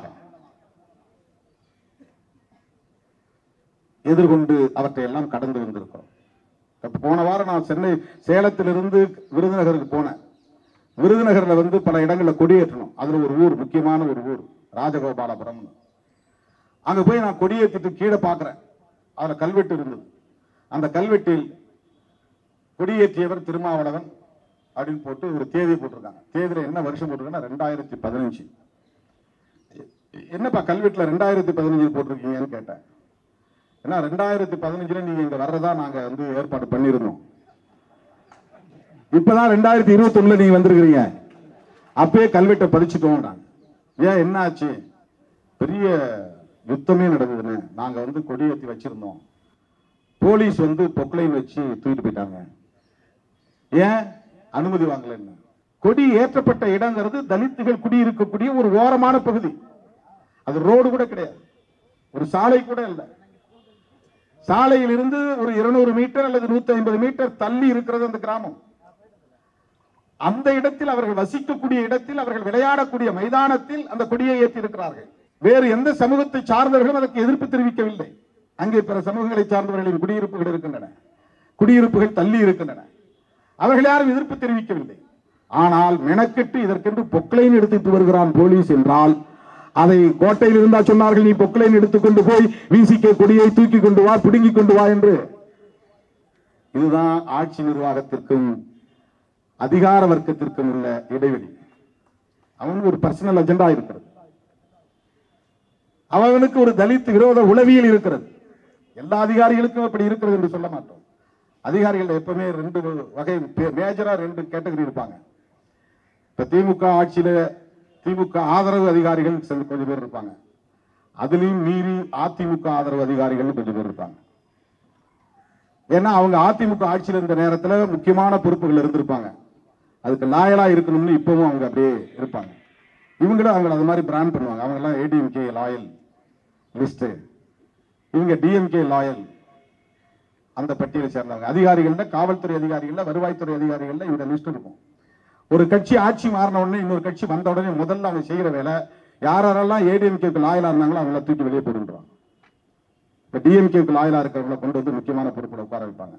S1: எதிர்கொண்டு அவற்றை எல்லாம் கடந்து வந்திருக்கிறோம் இப்ப போன வாரம் நான் சென்னை சேலத்திலிருந்து விருதுநகருக்கு போனேன் விருதுநகர்ல வந்து பல இடங்கள்ல கொடியேற்றணும் அதுல ஒரு ஊர் முக்கியமான ஒரு ஊர் ராஜகோபாலபுரம் அங்க போய் நான் கொடியேற்றிட்டு கீழே பார்க்கிறேன் அதுல கல்வெட்டு இருந்தது அந்த கல்வெட்டில் கொடியேற்றியவர் திருமாவளவன் அப்படின்னு போட்டு ஒரு தேதி போட்டிருக்காங்க தேதியில என்ன வருஷம் போட்டிருக்காங்கன்னா ரெண்டாயிரத்தி பதினஞ்சு என்னப்பா கல்வெட்டுல ரெண்டாயிரத்தி பதினஞ்சு போட்டிருக்கீங்கன்னு கேட்டேன் ஏன்னா ரெண்டாயிரத்தி பதினஞ்சுல நீங்க இங்க வர்றதா நாங்க வந்து ஏற்பாடு பண்ணியிருந்தோம் இப்பதான் ரெண்டாயிரத்தி இருபத்தி ஒண்ணுல நீங்க வந்திருக்கிறீங்க அப்பயே கல்வெட்டை பதிச்சுட்டோம் ஏன் என்ன ஆச்சு பெரிய யுத்தமே நடந்ததுன்னு நாங்க வந்து கொடியேற்றி வச்சிருந்தோம் போலீஸ் வந்து பொக்லைன் வச்சு தூக்கிட்டு போயிட்டாங்க ஏன் அனுமதி வாங்கலன்னு கொடி ஏற்றப்பட்ட இடங்கிறது தலித்துகள் குடியிருக்கக்கூடிய ஒரு ஓரமான பகுதி அது ரோடு கூட கிடையாது ஒரு சாலை கூட இல்லை சாலையில் இருந்து ஒரு இருநூறு மீட்டர் அல்லது 150 ஐம்பது மீட்டர் தள்ளி இருக்கிறது அந்த கிராமம் அந்த இடத்தில் அவர்கள் வசிக்கக்கூடிய இடத்தில் அவர்கள் விளையாடக்கூடிய மைதானத்தில் அந்த கொடியை ஏற்றி இருக்கிறார்கள் வேறு எந்த சமூகத்தை சார்ந்தவர்களும் அதற்கு எதிர்ப்பு தெரிவிக்கவில்லை அங்கே பிற சமூகங்களை சார்ந்தவர்களின் குடியிருப்புகள் இருக்கின்றன குடியிருப்புகள் தள்ளி இருக்கின்றன அவர்கள் யாரும் எதிர்ப்பு தெரிவிக்கவில்லை ஆனால் மெனக்கெட்டு இதற்கென்று பொக்லைன் எடுத்துட்டு வருகிறான் போலீஸ் என்றால் அதை கோட்டையில் இருந்தா சொன்னார்கள் நீ பொக்லைன் எடுத்துக்கொண்டு போய் வீசிக்க கொடியை தூக்கி கொண்டு வா பிடுங்கி கொண்டு வா என்று இதுதான் ஆட்சி நிர்வாகத்திற்கும் அதிகார வர்க்கத்திற்கும் உள்ள இடைவெளி அவனுக்கு ஒரு பர்சனல் அஜெண்டா இருக்கிறது அவனுக்கு ஒரு தலித் விரோத உளவியல் இருக்கிறது எல்லா அதிகாரிகளுக்கும் அப்படி இருக்கிறது என்று சொல்ல மாட்டோம் அதிகாரிகள் எப்பவுமே ரெண்டு வகை மேஜரா ரெண்டு கேட்டகரி இருப்பாங்க இப்ப திமுக ஆட்சியில திமுக ஆதரவு அதிகாரிகள் சில கொஞ்சம் பேர் இருப்பாங்க அதுலயும் மீறி அதிமுக ஆதரவு அதிகாரிகள் கொஞ்சம் பேர் இருப்பாங்க ஏன்னா அவங்க அதிமுக ஆட்சியில் இருந்த நேரத்துல முக்கியமான பொறுப்புகள் இருந்திருப்பாங்க அதுக்கு லாயலா இருக்கணும்னு இப்பவும் அவங்க அப்படியே இருப்பாங்க இவங்களும் அவங்க அது மாதிரி பிராண்ட் பண்ணுவாங்க அவங்க எல்லாம் ஏடிஎம்கே லாயல் லிஸ்ட் இவங்க டிஎம்கே லாயல் அந்த பட்டியலை சேர்ந்தவங்க அதிகாரிகள்ல காவல்துறை அதிகாரிகள்ல வருவாய்த்துறை அதிகாரிகள்ல இந்த லிஸ்ட் இருக்கும் ஒரு கட்சி ஆட்சி மாறின உடனே இன்னொரு கட்சி வந்த உடனே முதல்ல அவங்க செய்யற வேலை யார் யாரெல்லாம் ஏடிஎம்கேக்கு லாயலா இருந்தாங்களோ அவங்கள தூக்கி வெளியே போட்டுருவாங்க இப்ப டிஎம்கேக்கு லாயலா இருக்கிறவங்கள கொண்டு வந்து முக்கியமான பொறுப்புல உட்கார வைப்பாங்க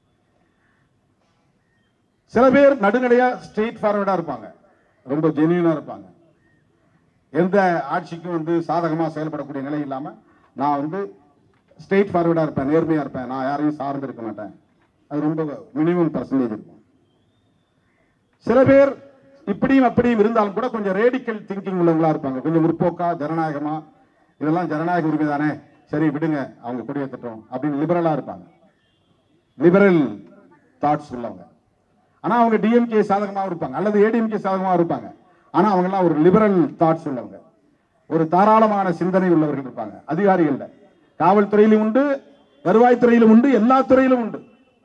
S1: சில பேர் நடுநிலையா ஸ்ட்ரெயிட் ஃபார்வர்டா இருப்பாங்க ரொம்ப ஜெனியூனா இருப்பாங்க எந்த ஆட்சிக்கும் வந்து சாதகமா செயல்படக்கூடிய நிலை இல்லாம நான் வந்து ஸ்ட்ரெயிட் ஃபார்வர்டா இருப்பேன் நேர்மையா இருப்பேன் நான் யாரையும் சார்ந்து இருக்க மாட்டேன் அது ரொம்ப மினிமம் பர்சன்டேஜ் இருக்கும் சில பேர் இப்படியும் அப்படியும் இருந்தாலும் கூட கொஞ்சம் ரேடிக்கல் திங்கிங் உள்ளவங்களா இருப்பாங்க கொஞ்சம் முற்போக்கா ஜனநாயகமா இதெல்லாம் ஜனநாயக உரிமை தானே சரி விடுங்க அவங்க குடியேற்றட்டும் அப்படின்னு லிபரலா இருப்பாங்க லிபரல் தாட்ஸ் உள்ளவங்க ஆனா அவங்க டிஎம்கே சாதகமாக இருப்பாங்க அல்லது ஏடிஎம்கே சாதகமாக இருப்பாங்க ஆனா அவங்க எல்லாம் ஒரு லிபரல் தாட்ஸ் உள்ளவங்க ஒரு தாராளமான சிந்தனை உள்ளவர்கள் இருப்பாங்க அதிகாரிகள்ல காவல்துறையிலும் உண்டு வருவாய்த்துறையிலும் உண்டு எல்லா துறையிலும் உண்டு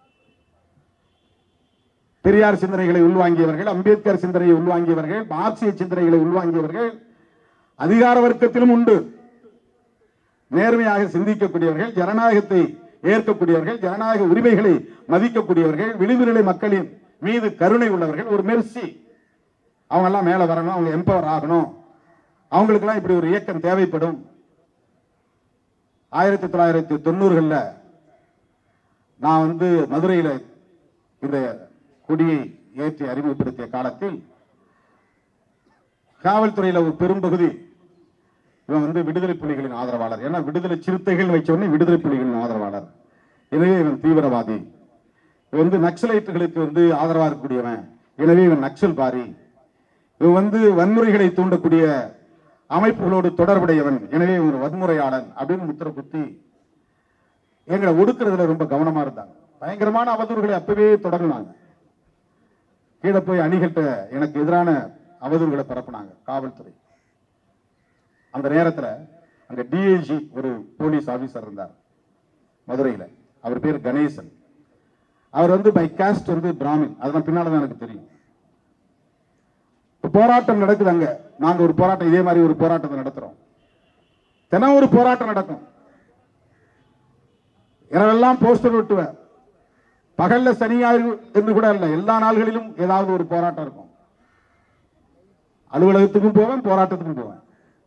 S1: பெரியார் சிந்தனைகளை உள்வாங்கியவர்கள் அம்பேத்கர் சிந்தனையை உள்வாங்கியவர்கள் மார்க்சிய சிந்தனைகளை உள்வாங்கியவர்கள் அதிகார வர்க்கத்திலும் உண்டு நேர்மையாக சிந்திக்கக்கூடியவர்கள் ஜனநாயகத்தை ஏற்கக்கூடியவர்கள் ஜனநாயக உரிமைகளை மதிக்கக்கூடியவர்கள் விளிம்புநிலை மக்களின் மீது கருணை உள்ளவர்கள் ஒரு மெர்சி அவங்க எல்லாம் மேல வரணும் அவங்க எம்பவர் ஆகணும் அவங்களுக்கெல்லாம் இப்படி ஒரு இயக்கம் தேவைப்படும் ஆயிரத்தி தொள்ளாயிரத்தி தொண்ணூறுகள்ல நான் வந்து மதுரையில இந்த கொடியை ஏற்றி அறிமுகப்படுத்திய காலத்தில் காவல்துறையில ஒரு பெரும்பகுதி இவன் வந்து விடுதலை புலிகளின் ஆதரவாளர் ஏன்னா விடுதலை சிறுத்தைகள் வச்ச உடனே விடுதலை புலிகளின் ஆதரவாளர் எனவே இவன் தீவிரவாதி இவன் வந்து நக்சலைட்டுகளுக்கு வந்து ஆதரவா இருக்கக்கூடியவன் எனவே இவன் நக்சல் பாரி இவன் வந்து வன்முறைகளை தூண்டக்கூடிய அமைப்புகளோடு தொடர்புடையவன் எனவே இவன் ஒரு வன்முறையாளன் அப்படின்னு முத்திர குத்தி எங்களை ஒடுக்குறதுல ரொம்ப கவனமா இருந்தாங்க பயங்கரமான அவதூறுகளை அப்பவே தொடங்கினாங்க கீழே போய் அணிகிட்ட எனக்கு எதிரான அவதூறுகளை பரப்புனாங்க காவல்துறை அந்த நேரத்துல அங்க டிஐஜி ஒரு போலீஸ் ஆபீசர் இருந்தார் மதுரையில அவர் பேர் கணேசன் அவர் வந்து பை காஸ்ட் வந்து பிராமின் அதெல்லாம் பின்னால தான் எனக்கு தெரியும் இப்ப போராட்டம் நடக்குது அங்க நாங்க ஒரு போராட்டம் இதே மாதிரி ஒரு போராட்டத்தை நடத்துறோம் தினம் ஒரு போராட்டம் நடக்கும் இரவெல்லாம் போஸ்டர் ஒட்டுவேன் பகல்ல சனியாயிரு என்று கூட இல்ல எல்லா நாள்களிலும் ஏதாவது ஒரு போராட்டம் இருக்கும் அலுவலகத்துக்கும் போவேன் போராட்டத்துக்கும் போவேன்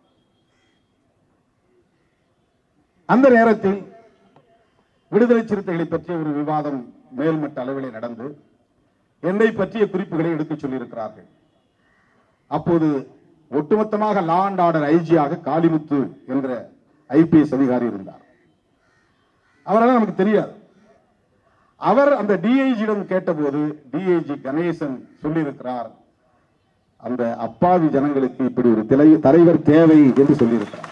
S1: அந்த நேரத்தில் விடுதலை சிறுத்தைகளை பற்றிய ஒரு விவாதம் மேல்மட்ட அளவிலே நடந்து என்னை பற்றிய குறிப்புகளை எடுத்துச் சொல்லியிருக்கிறார்கள் அப்போது ஒட்டுமொத்தமாக லா அண்ட் ஆர்டர் ஐஜியாக காளிமுத்து என்ற ஐபிஎஸ் அதிகாரி இருந்தார் அவரெல்லாம் நமக்கு தெரியாது அவர் அந்த டிஐஜியிடம் கேட்டபோது டிஐஜி கணேசன் சொல்லியிருக்கிறார் அந்த அப்பாவி ஜனங்களுக்கு இப்படி ஒரு திலை- தலைவர் தேவை என்று சொல்லியிருக்கிறார்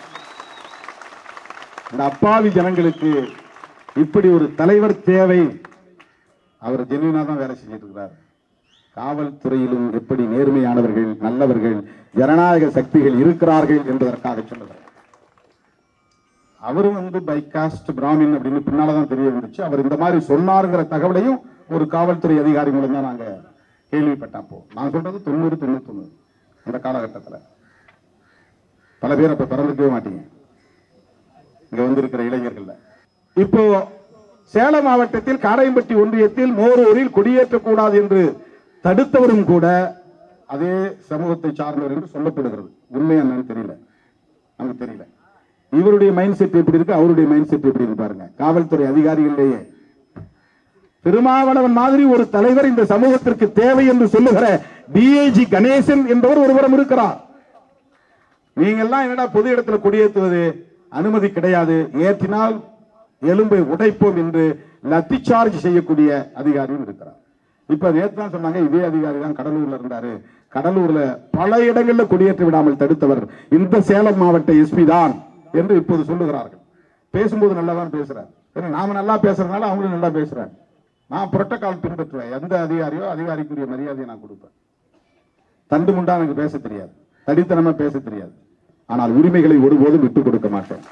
S1: இந்த அப்பாவி ஜனங்களுக்கு இப்படி ஒரு தலைவர் தேவை அவர் ஜென்யூனா தான் வேலை செஞ்சிட்டு இருக்கிறார் காவல்துறையிலும் எப்படி நேர்மையானவர்கள் நல்லவர்கள் ஜனநாயக சக்திகள் இருக்கிறார்கள் என்பதற்காக சொல்லுகிறார் அவரும் வந்து பை காஸ்ட் பிராமின் அப்படின்னு பின்னாலதான் தெரிய வந்துச்சு அவர் இந்த மாதிரி சொன்னாருங்கிற தகவலையும் ஒரு காவல்துறை அதிகாரி மூலம் தான் நாங்க கேள்விப்பட்டோம் அப்போ நான் சொல்றது தொண்ணூறு தொண்ணூத்தொன்னு அந்த காலகட்டத்துல பல பேர் அப்ப பிறந்திருக்கவே மாட்டீங்க இங்க வந்திருக்கிற இளைஞர்கள்ல இப்போ சேலம் மாவட்டத்தில் காரையம்பட்டி ஒன்றியத்தில் மோரூரில் குடியேற்றக்கூடாது என்று தடுத்தவரும் கூட அதே சமூகத்தை சார்ந்தவர் என்று சொல்லப்படுகிறது உண்மை என்னன்னு தெரியல நமக்கு தெரியல இவருடைய மைண்ட் செட் எப்படி இருக்கு அவருடைய மைண்ட் செட் எப்படி இருக்கு பாருங்க காவல்துறை அதிகாரிகளிலேயே திருமாவளவன் மாதிரி ஒரு தலைவர் இந்த சமூகத்திற்கு தேவை என்று சொல்லுகிற டிஐஜி கணேசன் என்பவர் ஒருவரும் இருக்கிறார் நீங்க எல்லாம் என்னடா பொது இடத்துல கொடியேற்றுவது அனுமதி கிடையாது ஏற்றினால் எலும்பை உடைப்போம் என்று லத்தி சார்ஜ் செய்யக்கூடிய அதிகாரியும் இருக்கிறார் இப்ப நேற்று தான் சொன்னாங்க இதே அதிகாரி தான் கடலூர்ல இருந்தாரு கடலூர்ல பல இடங்கள்ல கொடியேற்ற விடாமல் தடுத்தவர் இந்த சேலம் மாவட்ட எஸ்பி தான் என்று இப்போது சொல்லுகிறார்கள் பேசும்போது நல்லா தான் பேசுறார் ஏன்னா நாம நல்லா பேசுறதுனால அவங்களும் நல்லா பேசுறாங்க நான் புரோட்டோகால் பின்பற்றுவேன் எந்த அதிகாரியோ அதிகாரிக்குரிய மரியாதையை நான் கொடுப்பேன் தண்டு முண்டா எனக்கு பேச தெரியாது தடித்தனமா பேச தெரியாது ஆனால் உரிமைகளை ஒருபோதும் விட்டுக் கொடுக்க மாட்டேன்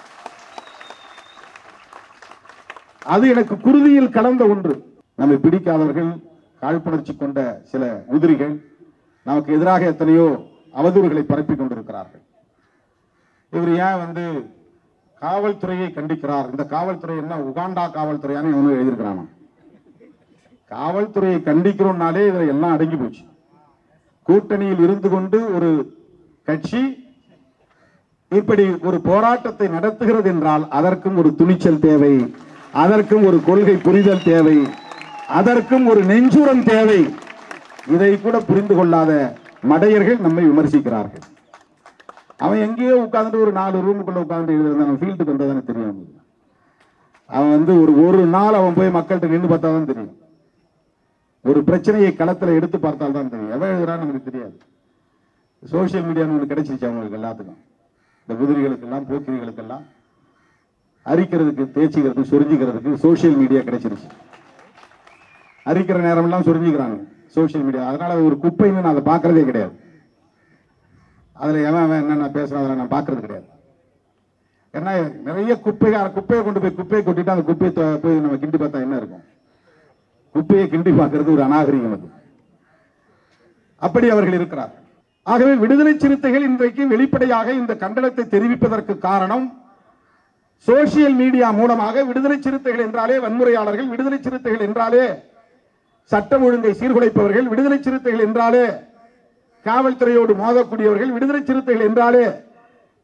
S1: அது எனக்கு குருதியில் கலந்த ஒன்று நம்மை பிடிக்காதவர்கள் காழ்ப்புணர்ச்சி கொண்ட சில உதிரிகள் நமக்கு எதிராக எத்தனையோ அவதூறுகளை பரப்பிக் கொண்டிருக்கிறார்கள் இவர் ஏன் வந்து காவல்துறையை கண்டிக்கிறார் இந்த காவல்துறை என்ன உகாண்டா காவல்துறையான்னு இவனு எழுதியிருக்கிறானா காவல்துறையை கண்டிக்கிறோம்னாலே இதுல எல்லாம் அடங்கி போச்சு கூட்டணியில் இருந்து கொண்டு ஒரு கட்சி இப்படி ஒரு போராட்டத்தை நடத்துகிறது என்றால் அதற்கும் ஒரு துணிச்சல் தேவை அதற்கும் ஒரு கொள்கை புரிதல் தேவை அதற்கும் ஒரு நெஞ்சுரம் தேவை இதை கூட புரிந்து கொள்ளாத மடையர்கள் நம்மை விமர்சிக்கிறார்கள் அவன் எங்கேயோ உட்கார்ந்துட்டு ஒரு நாலு ரூமுக்குள்ள உட்கார்ந்து எழுதுறான் ஃபீல்டுக்கு வந்ததானே தெரியும் அவனுக்கு. அவன் வந்து ஒரு ஒரு நாள் அவன் போய் மக்கள்கிட்ட நின்று பார்த்தா தான் தெரியும் ஒரு பிரச்சனையை களத்துல எடுத்து பார்த்தால் தான் தெரியும் எவன் எழுதுறான்னு நமக்கு தெரியாது சோசியல் மீடியா ஒன்று கிடைச்சிருச்சு அவங்களுக்கு எல்லாத்துக்கும் இந்த குதிரைகளுக்கெல்லாம் போக்கிரிகளுக்கெல்லாம் அரிக்கிறதுக்கு தேய்ச்சிக்கிறதுக்கு சொரிஞ்சிக்கிறதுக்கு சோசியல் மீடியா கிடைச்சிருச்சு அரிக்கிற நேரமெல்லாம் சொரிஞ்சிக்கிறாங்க சோசியல் மீடியா அதனால அது ஒரு குப்பைன்னு நான் அதை பார்க்கறதே கிடையாது அதுல எவன் அவன் என்னென்ன பேசுறான் அதெல்லாம் நான் பார்க்கறது கிடையாது ஏன்னா நிறைய குப்பை குப்பையை கொண்டு போய் குப்பையை கொட்டிட்டு அந்த குப்பையை தொ- போய் நம்ம கிண்டி பார்த்தா என்ன இருக்கும் குப்பையை கிண்டி பார்க்கிறது ஒரு அநாகரிகம் அது அப்படி அவர்கள் இருக்கிறார் ஆகவே விடுதலை சிறுத்தைகள் இன்றைக்கு வெளிப்படையாக இந்த கண்டனத்தை தெரிவிப்பதற்கு காரணம் சோசியல் மீடியா மூலமாக விடுதலை சிறுத்தைகள் என்றாலே வன்முறையாளர்கள் விடுதலை சிறுத்தைகள் என்றாலே சட்டம் ஒழுங்கை சீர்குலைப்பவர்கள் விடுதலை சிறுத்தைகள் என்றாலே காவல்துறையோடு மோதக்கூடியவர்கள் விடுதலை சிறுத்தைகள் என்றாலே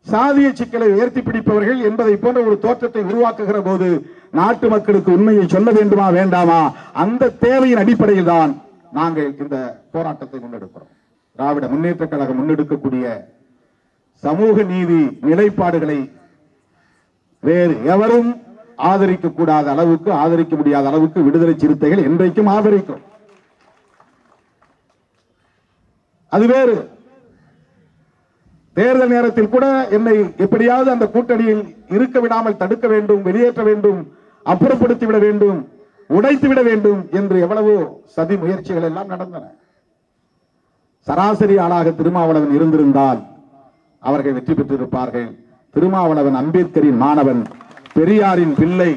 S1: சாதிய சிக்கலை உயர்த்தி பிடிப்பவர்கள் என்பதை போன்ற ஒரு தோற்றத்தை உருவாக்குகிற போது நாட்டு மக்களுக்கு உண்மையை சொல்ல வேண்டுமா வேண்டாமா அந்த தேவையின் அடிப்படையில் தான் நாங்கள் இந்த போராட்டத்தை முன்னெடுக்கிறோம் திராவிட முன்னேற்ற கழகம் முன்னெடுக்கக்கூடிய சமூக நீதி நிலைப்பாடுகளை வேறு எவரும் ஆதரிக்க கூடாத அளவுக்கு ஆதரிக்க முடியாத அளவுக்கு விடுதலை சிறுத்தைகள் என்றைக்கும் ஆதரிக்கும் அது வேறு தேர்தல் நேரத்தில் கூட என்னை எப்படியாவது அந்த கூட்டணியில் இருக்க விடாமல் தடுக்க வேண்டும் வெளியேற்ற வேண்டும் அப்புறப்படுத்தி விட வேண்டும் உடைத்து விட வேண்டும் என்று எவ்வளவோ சதி முயற்சிகள் எல்லாம் நடந்தன சராசரி ஆளாக திருமாவளவன் இருந்திருந்தால் அவர்கள் வெற்றி பெற்றிருப்பார்கள் திருமாவளவன் அம்பேத்கரின் மாணவன் பெரியாரின் பிள்ளை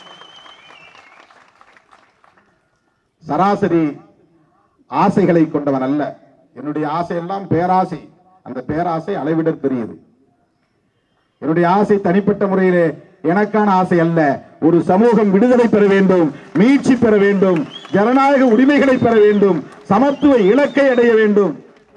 S1: சராசரி ஆசைகளை கொண்டவன் அல்ல என்னுடைய ஆசையெல்லாம் பேராசை அந்த பேராசை அளவிடற் பெரியது என்னுடைய ஆசை தனிப்பட்ட முறையிலே எனக்கான ஆசை அல்ல ஒரு சமூகம் விடுதலை பெற வேண்டும் மீட்சி பெற வேண்டும் ஜனநாயக உரிமைகளை பெற வேண்டும் சமத்துவ இலக்கை அடைய வேண்டும்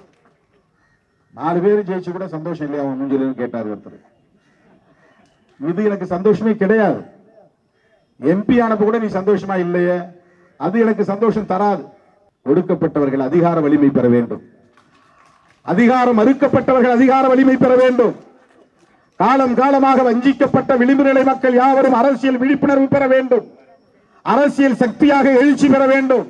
S1: நாலு பேர் ஜெயிச்சு கூட சந்தோஷம் இல்லையா அவன் மூஞ்சிலன்னு கேட்டார் ஒருத்தர் இது எனக்கு சந்தோஷமே கிடையாது எம்பி ஆனப்ப கூட நீ சந்தோஷமா இல்லையே அது எனக்கு சந்தோஷம் தராது ஒடுக்கப்பட்டவர்கள் அதிகார வலிமை பெற வேண்டும் அதிகாரம் மறுக்கப்பட்டவர்கள் அதிகார வலிமை பெற வேண்டும் காலம் காலமாக வஞ்சிக்கப்பட்ட விளிம்பு நிலை மக்கள் யாவரும் அரசியல் விழிப்புணர்வு பெற வேண்டும் அரசியல் சக்தியாக எழுச்சி பெற வேண்டும்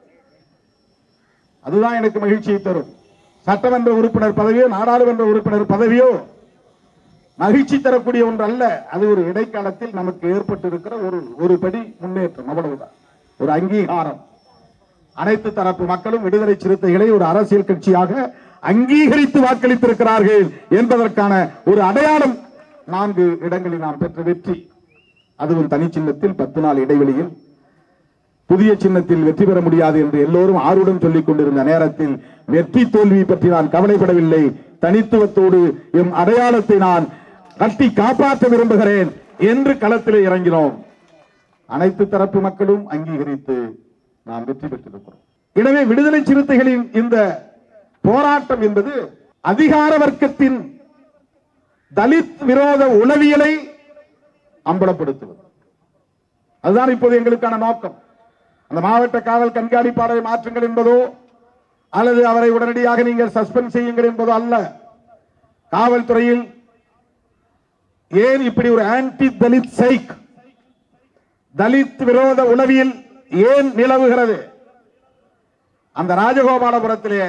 S1: அதுதான் எனக்கு மகிழ்ச்சியை தரும் சட்டமன்ற உறுப்பினர் பதவியோ நாடாளுமன்ற உறுப்பினர் பதவியோ மகிழ்ச்சி தரக்கூடிய ஒன்று அல்ல அது ஒரு இடைக்காலத்தில் நமக்கு ஏற்பட்டிருக்கிற ஒரு ஒரு படி முன்னேற்றம் அவ்வளவுதான் ஒரு அங்கீகாரம் அனைத்து தரப்பு மக்களும் விடுதலை சிறுத்தைகளை ஒரு அரசியல் கட்சியாக அங்கீகரித்து வாக்களித்திருக்கிறார்கள் என்பதற்கான ஒரு அடையாளம் நான்கு இடங்களில் நாம் பெற்ற வெற்றி அதுவும் தனி சின்னத்தில் பத்து நாள் இடைவெளியில் புதிய சின்னத்தில் வெற்றி பெற முடியாது என்று எல்லோரும் ஆர்வம் சொல்லிக் கொண்டிருந்த நேரத்தில் வெற்றி தோல்வி பற்றி நான் கவலைப்படவில்லை தனித்துவத்தோடு எம் அடையாளத்தை நான் கட்டி காப்பாற்ற விரும்புகிறேன் என்று களத்திலே இறங்கினோம் அனைத்து தரப்பு மக்களும் அங்கீகரித்து நாம் வெற்றி பெற்றிருக்கிறோம் எனவே விடுதலை சிறுத்தைகளின் இந்த போராட்டம் என்பது அதிகார வர்க்கத்தின் தலித் விரோத உளவியலை அம்பலப்படுத்துவது அதுதான் இப்போது எங்களுக்கான நோக்கம் அந்த மாவட்ட காவல் கண்காணிப்பாளரை மாற்றுங்கள் என்பதோ அல்லது அவரை உடனடியாக நீங்கள் சஸ்பெண்ட் செய்யுங்கள் என்பதோ அல்ல காவல்துறையில் ஏன் இப்படி ஒரு ஆன்டி தலித் சைக் தலித் விரோத உளவியல் ஏன் நிலவுகிறது அந்த ராஜகோபாலபுரத்திலே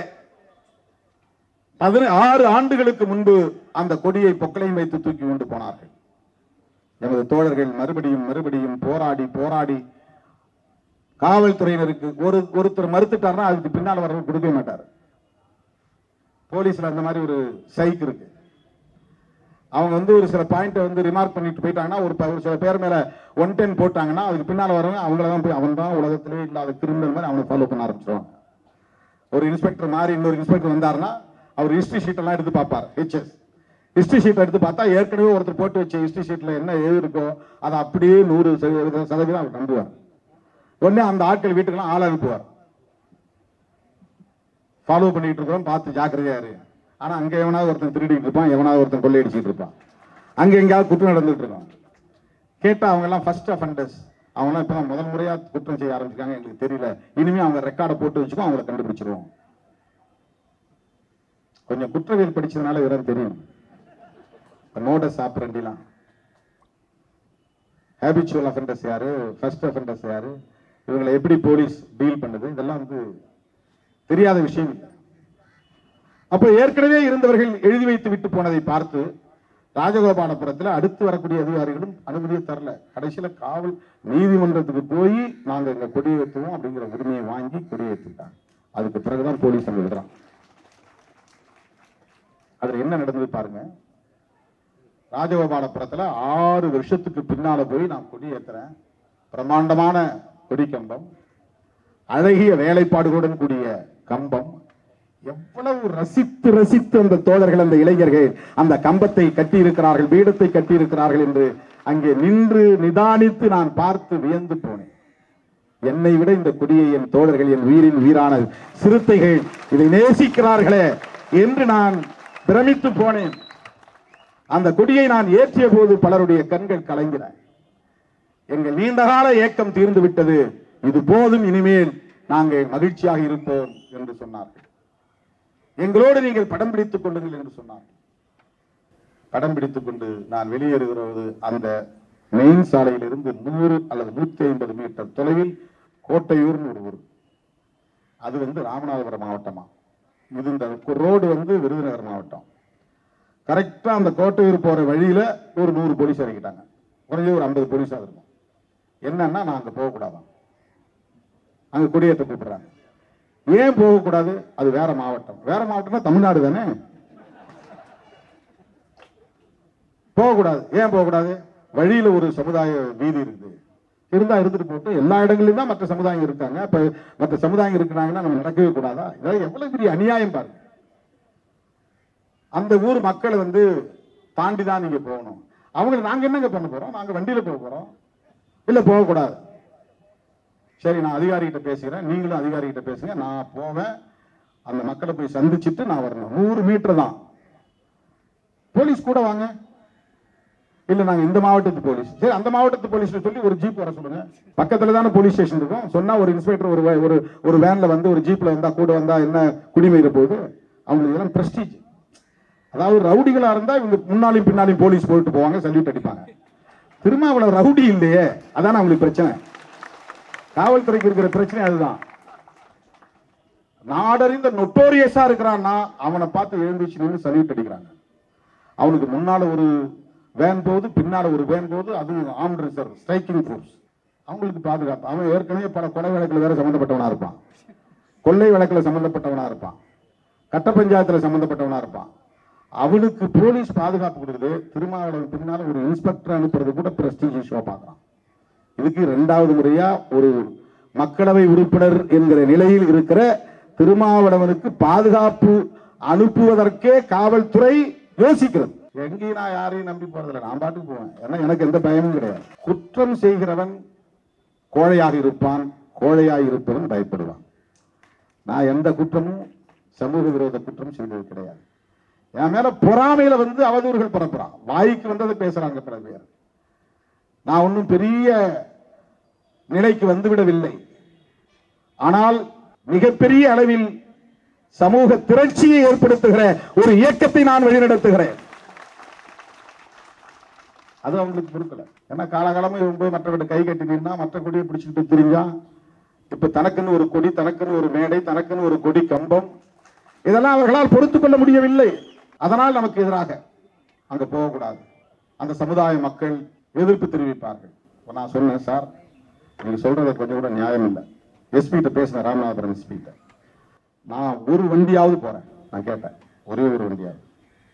S1: பதின ஆறு ஆண்டுகளுக்கு முன்பு அந்த கொடியை பொக்கலையும் வைத்து தூக்கி கொண்டு போனார்கள் எமது தோழர்கள் மறுபடியும் மறுபடியும் போராடி போராடி காவல்துறையினருக்கு ஒரு ஒருத்தர் மறுத்துட்டாருன்னா அதுக்கு பின்னால் வரவும் கொடுக்க மாட்டார் போலீஸ்ல அந்த மாதிரி ஒரு சைக் இருக்கு அவங்க வந்து ஒரு சில பாயிண்ட்டை வந்து ரிமார்க் பண்ணிட்டு போயிட்டாங்கன்னா ஒரு ப- ஒரு சில பேர் மேல ஒன் டென் போட்டாங்கன்னா அதுக்கு பின்னால் வரவங்க அவங்கள தான் போய் அவன் தான் உலகத்திலே இல்லாத கிரிமினல் மாதிரி அவனை ஃபாலோ பண்ண ஆரம்பிச்சிருவாங்க ஒரு இன்ஸ்பெக்டர் மாதிரி இன்னொரு இன்ஸ்பெக்டர் வந்தாருன்னா அவர் ஹிஸ்டரி ஷீட் எல்லாம் எடுத்து பார்ப்பார் ஹெச்எஸ் ஹிஸ்டரி ஷீட் எடுத்து பார்த்தா ஏற்கனவே ஒருத்தர் போட்டு வச்ச ஹிஸ்டரி ஷீட்ல என்ன எழுதி இருக்கோ அதை அப்படியே நூறு சதவீத- சதவீதம் அவர் நம்புவார் உடனே அந்த ஆட்கள் வீட்டுக்கெல்லாம் ஆள் அனுப்புவார் ஃபாலோ பண்ணிட்டு இருக்கிறோம் பார்த்து ஜாக்கிரதையா இரு ஆனா அங்க எவனாவது ஒருத்தன் திருடிட்டு இருப்பான் எவனாவது ஒருத்தன் கொள்ளையடிச்சிட்டு இருப்பான் அங்க எங்கேயாவது குற்றம் நடந்துட்டு இருக்கும் கேட்டா அவங்க எல்லாம் ஃபர்ஸ்ட் அஃபண்டர்ஸ் அவங்க இப்ப முதல் முறையா குற்றம் செய்ய ஆரம்பிச்சிருக்காங்க எங்களுக்கு தெரியல இனிமே அவங்க ரெக்கார்டை போட்டு வச்சுக்கோ அவங்கள கண்டுபிடிச்சிருவோம் கொஞ்சம் குற்றவியல் படிச்சதுனால விவரம் தெரியும் மோடஸ் ஆப்பரண்டிலாம் ஹேபிச்சுவல் அஃபெண்டர்ஸ் யாரு ஃபர்ஸ்ட் அஃபெண்டர்ஸ் யாரு இவங்களை எப்படி போலீஸ் டீல் பண்ணுது இதெல்லாம் வந்து தெரியாத விஷயம் இல்லை அப்ப ஏற்கனவே இருந்தவர்கள் எழுதி வைத்து விட்டு போனதை பார்த்து ராஜகோபாலபுரத்தில் அடுத்து வரக்கூடிய அதிகாரிகளும் அனுமதியை தரல கடைசியில காவல் நீதிமன்றத்துக்கு போய் நாங்க இங்க கொடியேற்றுவோம் அப்படிங்கிற உரிமையை வாங்கி கொடியேற்றிட்டாங்க அதுக்கு பிறகுதான் போலீஸ் அங்க விடுறான் அதுல என்ன நடந்தது பாருங்க ராஜகோபாலபுரத்துல ஆறு வருஷத்துக்கு பின்னால போய் நான் கொடியேத்துறேன் பிரம்மாண்டமான கொடி கம்பம் அழகிய வேலைப்பாடுகளுடன் கூடிய கம்பம் எவ்வளவு ரசித்து ரசித்து அந்த தோழர்கள் அந்த இளைஞர்கள் அந்த கம்பத்தை கட்டி இருக்கிறார்கள் பீடத்தை கட்டி இருக்கிறார்கள் என்று அங்கே நின்று நிதானித்து நான் பார்த்து வியந்து போனேன் என்னை விட இந்த கொடியை என் தோழர்கள் என் வீரின் வீரான சிறுத்தைகள் இதை நேசிக்கிறார்களே என்று நான் பிரமித்து போனேன் அந்த கொடியை நான் ஏற்றிய போது பலருடைய கண்கள் கலங்கின எங்கள் நீண்டகால ஏக்கம் தீர்ந்து விட்டது இது போதும் இனிமேல் நாங்கள் மகிழ்ச்சியாக இருப்போம் என்று சொன்னார்கள் எங்களோடு நீங்கள் படம் பிடித்துக் கொள்ளுங்கள் என்று சொன்னார்கள் படம் பிடித்துக் கொண்டு நான் வெளியேறுகிறது அந்த மெயின் சாலையிலிருந்து நூறு அல்லது நூத்தி ஐம்பது மீட்டர் தொலைவில் கோட்டையூர்னு ஒரு ஊர் அது வந்து ராமநாதபுரம் மாவட்டமா இது இந்த ரோடு வந்து விருதுநகர் மாவட்டம் கரெக்டா அந்த கோட்டையூர் போற வழியில ஒரு நூறு போலீஸ் இறக்கிட்டாங்க குறைஞ்சது ஒரு ஐம்பது போலீஸா இருக்கும் என்னன்னா நான் அங்க போகக்கூடாதான் அங்க குடியேற்ற கூப்பிடுறாங்க ஏன் போகக்கூடாது அது வேற மாவட்டம் வேற மாவட்டம்னா தமிழ்நாடு தானே போகக்கூடாது ஏன் போகக்கூடாது வழியில ஒரு சமுதாய வீதி இருக்குது இருந்தா இருந்துட்டு போட்டு எல்லா இடங்களிலும் தான் மற்ற சமுதாயம் இருக்காங்க அப்ப மற்ற சமுதாயம் இருக்கிறாங்கன்னா நம்ம நடக்கவே கூடாதா இதெல்லாம் எவ்வளவு பெரிய அநியாயம் பாருங்க அந்த ஊர் மக்களை வந்து தாண்டி தான் நீங்க போகணும் அவங்களை நாங்க என்னங்க பண்ண போறோம் நாங்க வண்டியில போக போறோம் இல்ல போகக்கூடாது சரி நான் அதிகாரிகிட்ட பேசுகிறேன் நீங்களும் அதிகாரிகிட்ட பேசுங்க நான் போவேன் அந்த மக்களை போய் சந்திச்சுட்டு நான் வரணும் நூறு மீட்டர் தான் போலீஸ் கூட வாங்க இல்ல நாங்க இந்த மாவட்டத்து போலீஸ் சரி அந்த மாவட்டத்து போலீஸ் சொல்லி ஒரு ஜீப் வர சொல்லுங்க பக்கத்துல தானே போலீஸ் ஸ்டேஷன் இருக்கும் சொன்னா ஒரு இன்ஸ்பெக்டர் ஒரு வே- ஒரு ஒரு வேன்ல வந்து ஒரு ஜீப்ல வந்தா கூட வந்தா என்ன குடிமையில போகுது அவங்களுக்கு இதெல்லாம் பிரஸ்டீஜ் அதாவது ரவுடிகளா இருந்தா இவங்க முன்னாலையும் பின்னாலையும் போலீஸ் போயிட்டு போவாங்க சல்யூட் அடிப்பாங்க திருமாவளவன் ரவுடி இல்லையே அதானே அவங்களுக்கு பிரச்சனை காவல்துறைக்கு இருக்கிற பிரச்சனை அதுதான் நாடறிந்த நொட்டோரியஸா இருக்கிறான்னா அவனை பார்த்து எழுந்துச்சு நின்று சல்யூட் அடிக்கிறாங்க அவனுக்கு முன்னால ஒரு வேன் போகுது பின்னால ஒரு வேன் போகுது அது ஆர்ம்ட் ரிசர்வ் ஸ்ட்ரைக்கிங் ஃபோர்ஸ் அவங்களுக்கு பாதுகாப்பு அவன் ஏற்கனவே பல கொலை வழக்கில் வேற சம்பந்தப்பட்டவனா இருப்பான் கொள்ளை வழக்கில் சம்பந்தப்பட்டவனா இருப்பான் கட்ட பஞ்சாயத்துல சம்பந்தப்பட்டவனா இருப்பான் அவனுக்கு போலீஸ் பாதுகாப்பு கொடுக்குது திருமாவளவன் பின்னால ஒரு இன்ஸ்பெக்டர் அனுப்புறது கூட பிரஸ்டீஜ் இஷ்யூவா பார்க்கறான் இதுக்கு இரண்டாவது முறையா ஒரு மக்களவை உறுப்பினர் என்கிற நிலையில் இருக்கிற திருமாவளவனுக்கு பாதுகாப்பு அனுப்புவதற்கே காவல்துறை யோசிக்கிறது எங்கேயும் நான் யாரையும் நம்பி போறதில்லை நான் பாட்டுக்கு போவேன் ஏன்னா எனக்கு எந்த பயமும் கிடையாது குற்றம் செய்கிறவன் கோழையாக இருப்பான் கோழையாக இருப்பவன் பயப்படுவான் நான் எந்த குற்றமும் சமூக விரோத குற்றம் செய்தது கிடையாது என் மேல பொறாமையில வந்து அவதூறுகள் பரப்புறான் வாய்க்கு வந்ததை பேசுறாங்க பல பேர் நான் ஒன்றும் பெரிய நிலைக்கு வந்துவிடவில்லை ஆனால் மிகப்பெரிய அளவில் சமூக திரட்சியை ஏற்படுத்துகிற ஒரு இயக்கத்தை நான் வழிநடத்துகிறேன் அது அவங்களுக்கு பொறுக்கல ஏன்னா காலகாலமா இவன் போய் மற்றவர்கிட்ட கை கட்டி நின்னா மற்ற கொடியை பிடிச்சிக்கிட்டு திரிஞ்சான் இப்ப தனக்குன்னு ஒரு கொடி தனக்குன்னு ஒரு மேடை தனக்குன்னு ஒரு கொடி கம்பம் இதெல்லாம் அவர்களால் பொறுத்துக் கொள்ள முடியவில்லை அதனால் நமக்கு எதிராக அங்க போகக்கூடாது அந்த சமுதாய மக்கள் எதிர்ப்பு தெரிவிப்பார்கள் இப்ப நான் சொன்னேன் சார் நீங்க சொல்றது கொஞ்சம் கூட நியாயம் இல்லை எஸ்பி கிட்ட பேசினேன் ராமநாதபுரம் எஸ்பி கிட்ட நான் ஒரு வண்டியாவது போறேன் நான் கேட்டேன் ஒரே ஒரு வண்டியாவது